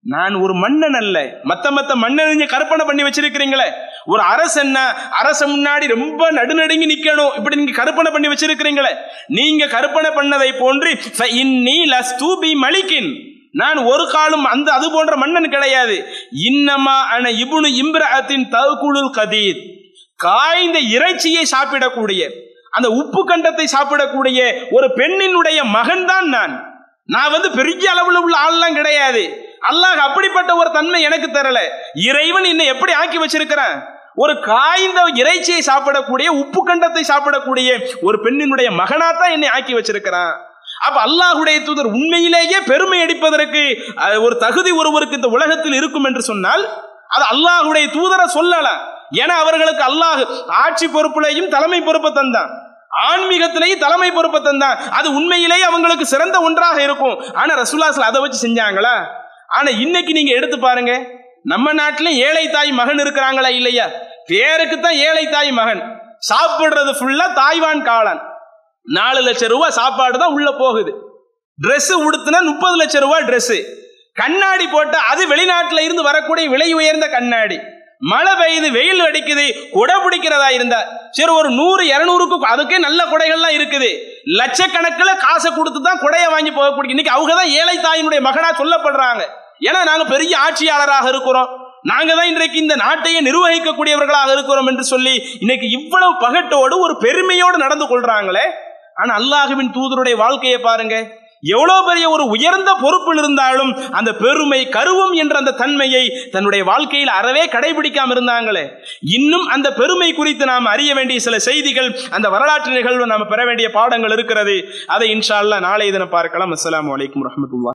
நான் ஒரு மன்னன் அல்ல மத்த மத்த மன்னன் கற்பனை பண்ணி வச்சிருக்கிறீங்களே ஒரு அரசன்னா அரச முன்னாடி ரொம்ப நடுநடுங்கி நிக்கணும் இப்படி நீங்க கற்பனை பண்ணி வச்சிருக்கிறீங்களே நீங்க கற்பனை பண்ணதை போன்று இன்னி லஸ்து பி மலிக்கின் நான் ஒரு காலம் அந்த அது போன்ற மன்னன் கிடையாது இன்னமா அன இபுனு இம்ரஅத்தின் தகுலுல் கதீர் காய்ந்த இறைச்சியை சாப்பிடக்கூடிய அந்த உப்பு கண்டத்தை சாப்பிடக்கூடிய ஒரு பெண்ணினுடைய மகன் தான் நான் நான் வந்து பெரிய அளவுல உள்ள ஆள்லாம் கிடையாது அல்லாஹ் அப்படிப்பட்ட ஒரு தன்மை எனக்கு தரல இறைவன் என்னை எப்படி ஆக்கி வச்சிருக்கிறான் ஒரு காய்ந்த இறைச்சியை சாப்பிடக்கூடிய உப்பு கண்டத்தை சாப்பிடக்கூடிய ஒரு பெண்ணினுடைய மகனாத்தான் என்னை ஆக்கி வச்சிருக்கிறான் அப்ப அல்லாஹுடைய தூதர் உண்மையிலேயே பெருமை அடிப்பதற்கு அஹ், ஒரு தகுதி ஒருவருக்கு இந்த உலகத்தில் இருக்கும் என்று சொன்னால் அது அல்லாஹுடைய தூதரை சொல்லலாம் ஏன்னா அவர்களுக்கு அல்லாஹ் ஆட்சி பொறுப்புலையும் தலைமை பொறுப்பை தந்தான் ஆன்மீகத்திலேயும் தலைமை பொறுப்பை தந்தான் அது உண்மையிலேயே அவங்களுக்கு சிறந்த ஒன்றாக இருக்கும் ஆனா ரசூலாஸ்ல அதை வச்சு செஞ்சாங்களா ஆனா இன்னைக்கு நீங்க எடுத்து பாருங்க நம்ம நாட்டில ஏழை தாய் மகன் இருக்கிறாங்களா இல்லையா பேருக்கு தான் ஏழை தாய் மகன் சாப்பிடுறது ஃபுல்லா தாய்வான் காளான் நாலு லட்சம் ரூபாய் சாப்பாடு தான் உள்ள போகுது Dress உடுத்துனா முப்பது லட்சம் ரூபாய் Dress கண்ணாடி போட்டா அது வெளிநாட்டுல இருந்து வரக்கூடிய விலை உயர்ந்த கண்ணாடி மழை பெய்யுது வெயில் அடிக்குது குடை பிடிக்கிறதா இருந்தா சரி ஒரு நூறு இருநூறுக்கு அதுக்கே நல்ல குடைகள்லாம் இருக்குது லட்சக்கணக்கில் காசை கொடுத்து தான் குடையை வாங்கி போகக்கூடிய இன்னைக்கு அவங்க தான் ஏழை தாயினுடைய மகனா சொல்லப்படுறாங்க ஏன்னா நாங்க பெரிய ஆட்சியாளராக இருக்கிறோம் நாங்க தான் இன்றைக்கு இந்த நாட்டையே நிர்வகிக்கக்கூடியவர்களாக இருக்கிறோம் என்று சொல்லி இன்னைக்கு இவ்வளவு பகட்டோடு ஒரு பெருமையோடு நடந்து கொள்றாங்களே ஆனா அல்லாஹுவின் தூதருடைய வாழ்க்கையை பாருங்க எவ்வளவு பெரிய ஒரு உயர்ந்த பொறுப்பில் இருந்தாலும் அந்த பெருமை கருவம் என்ற அந்த தன்மையை தன்னுடைய வாழ்க்கையில் அறவே கடைபிடிக்காம இருந்தாங்களே இன்னும் அந்த பெருமை குறித்து நாம் அறிய வேண்டிய சில செய்திகள் அந்த வரலாற்று நிகழ்வு நாம் பெற வேண்டிய பாடங்கள் இருக்கிறது அதை இன்ஷா அல்லாஹ் நாளை தினம் பார்க்கலாம் அஸ்ஸலாமு அலைக்கும் ரஹமத்துல்லா